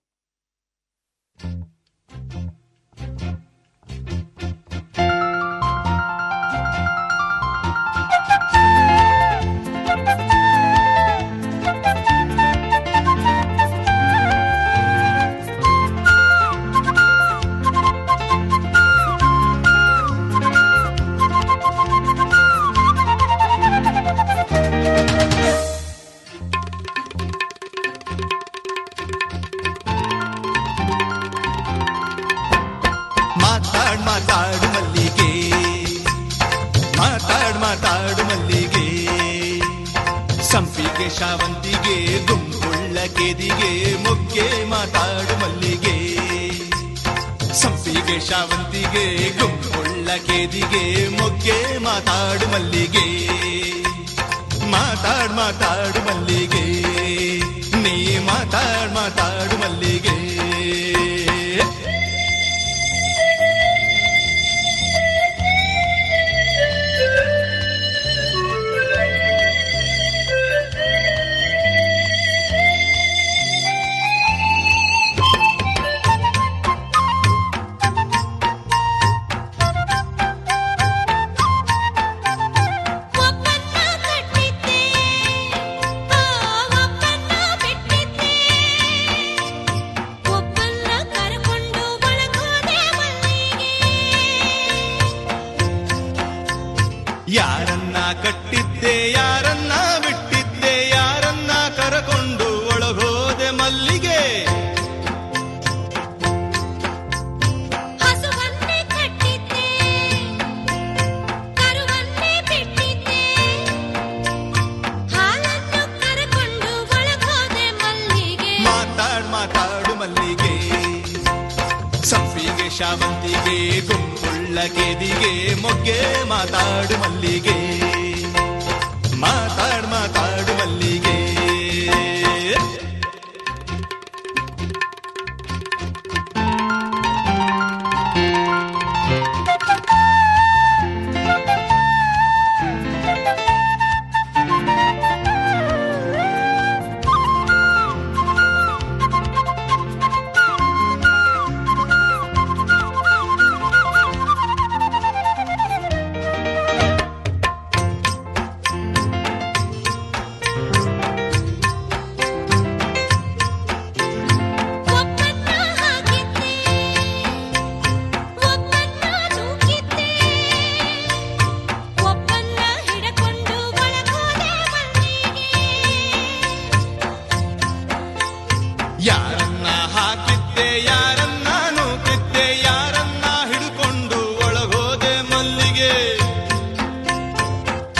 ಮಾತಾಡ್ ಮಾತಾಡು ಮಲ್ಲಿಗೆ ಮಾತಾಡ್ ಮಾತಾಡು ಮಲ್ಲಿಗೆ ಸಂಪಿಗೆ ಶಾವಂತಿಗೆ ಗುಂಪುಳ್ಳ ಕೆದಿಗೆ ಮೊಗ್ಗೆ ಮಾತಾಡು ಮಲ್ಲಿಗೆ ಸಂಪಿಗೆ ಶಾವಂತಿಗೆ ಗುಂಪುಳ್ಳ ಕೆದಿಗೆ ಮೊಗ್ಗೆ ಮಾತಾಡು ಮಲ್ಲಿಗೆ ಮಾತಾಡ್ ಮಾತಾಡು ಮಲ್ಲಿಗೆ ನೀ ಮಾತಾಡ್ ಮಾತಾಡು ಮಲ್ಲಿಗೆ ಯಾರನ್ನ ಕಟ್ಟಿದ್ದೆ ಯಾರನ್ನ ಬಿಟ್ಟಿದ್ದೆ ಯಾರನ್ನ ಕರಕೊಂಡು ಒಳಗೋದೆ ಮಲ್ಲಿಗೆ ಹಸುವನ್ನೇ ಕಟ್ಟಿದ್ದೆ ಕರುವನ್ನೇ ಬಿಟ್ಟಿದ್ದೆ ಹಾಲನ್ನು ಕರಕೊಂಡು ಒಳಗೋದೆ ಮಲ್ಲಿಗೆ ಮಾತಾಡ್ ಮಾತಾಡು ಮಲ್ಲಿಗೆ ಸಂಪಿಗೆ ಶಾವಂತಿಗೆ ಗುಂಪುಳ್ಳ ಕೆದಿಗೆ ಮೊಗ್ಗೆ ಮಾತಾಡು ಮಲ್ಲಿಗೆ ಮಾತಾಡ್ ಮಾತಾಡು ಮಲ್ಲಿಗೆ ಯಾರ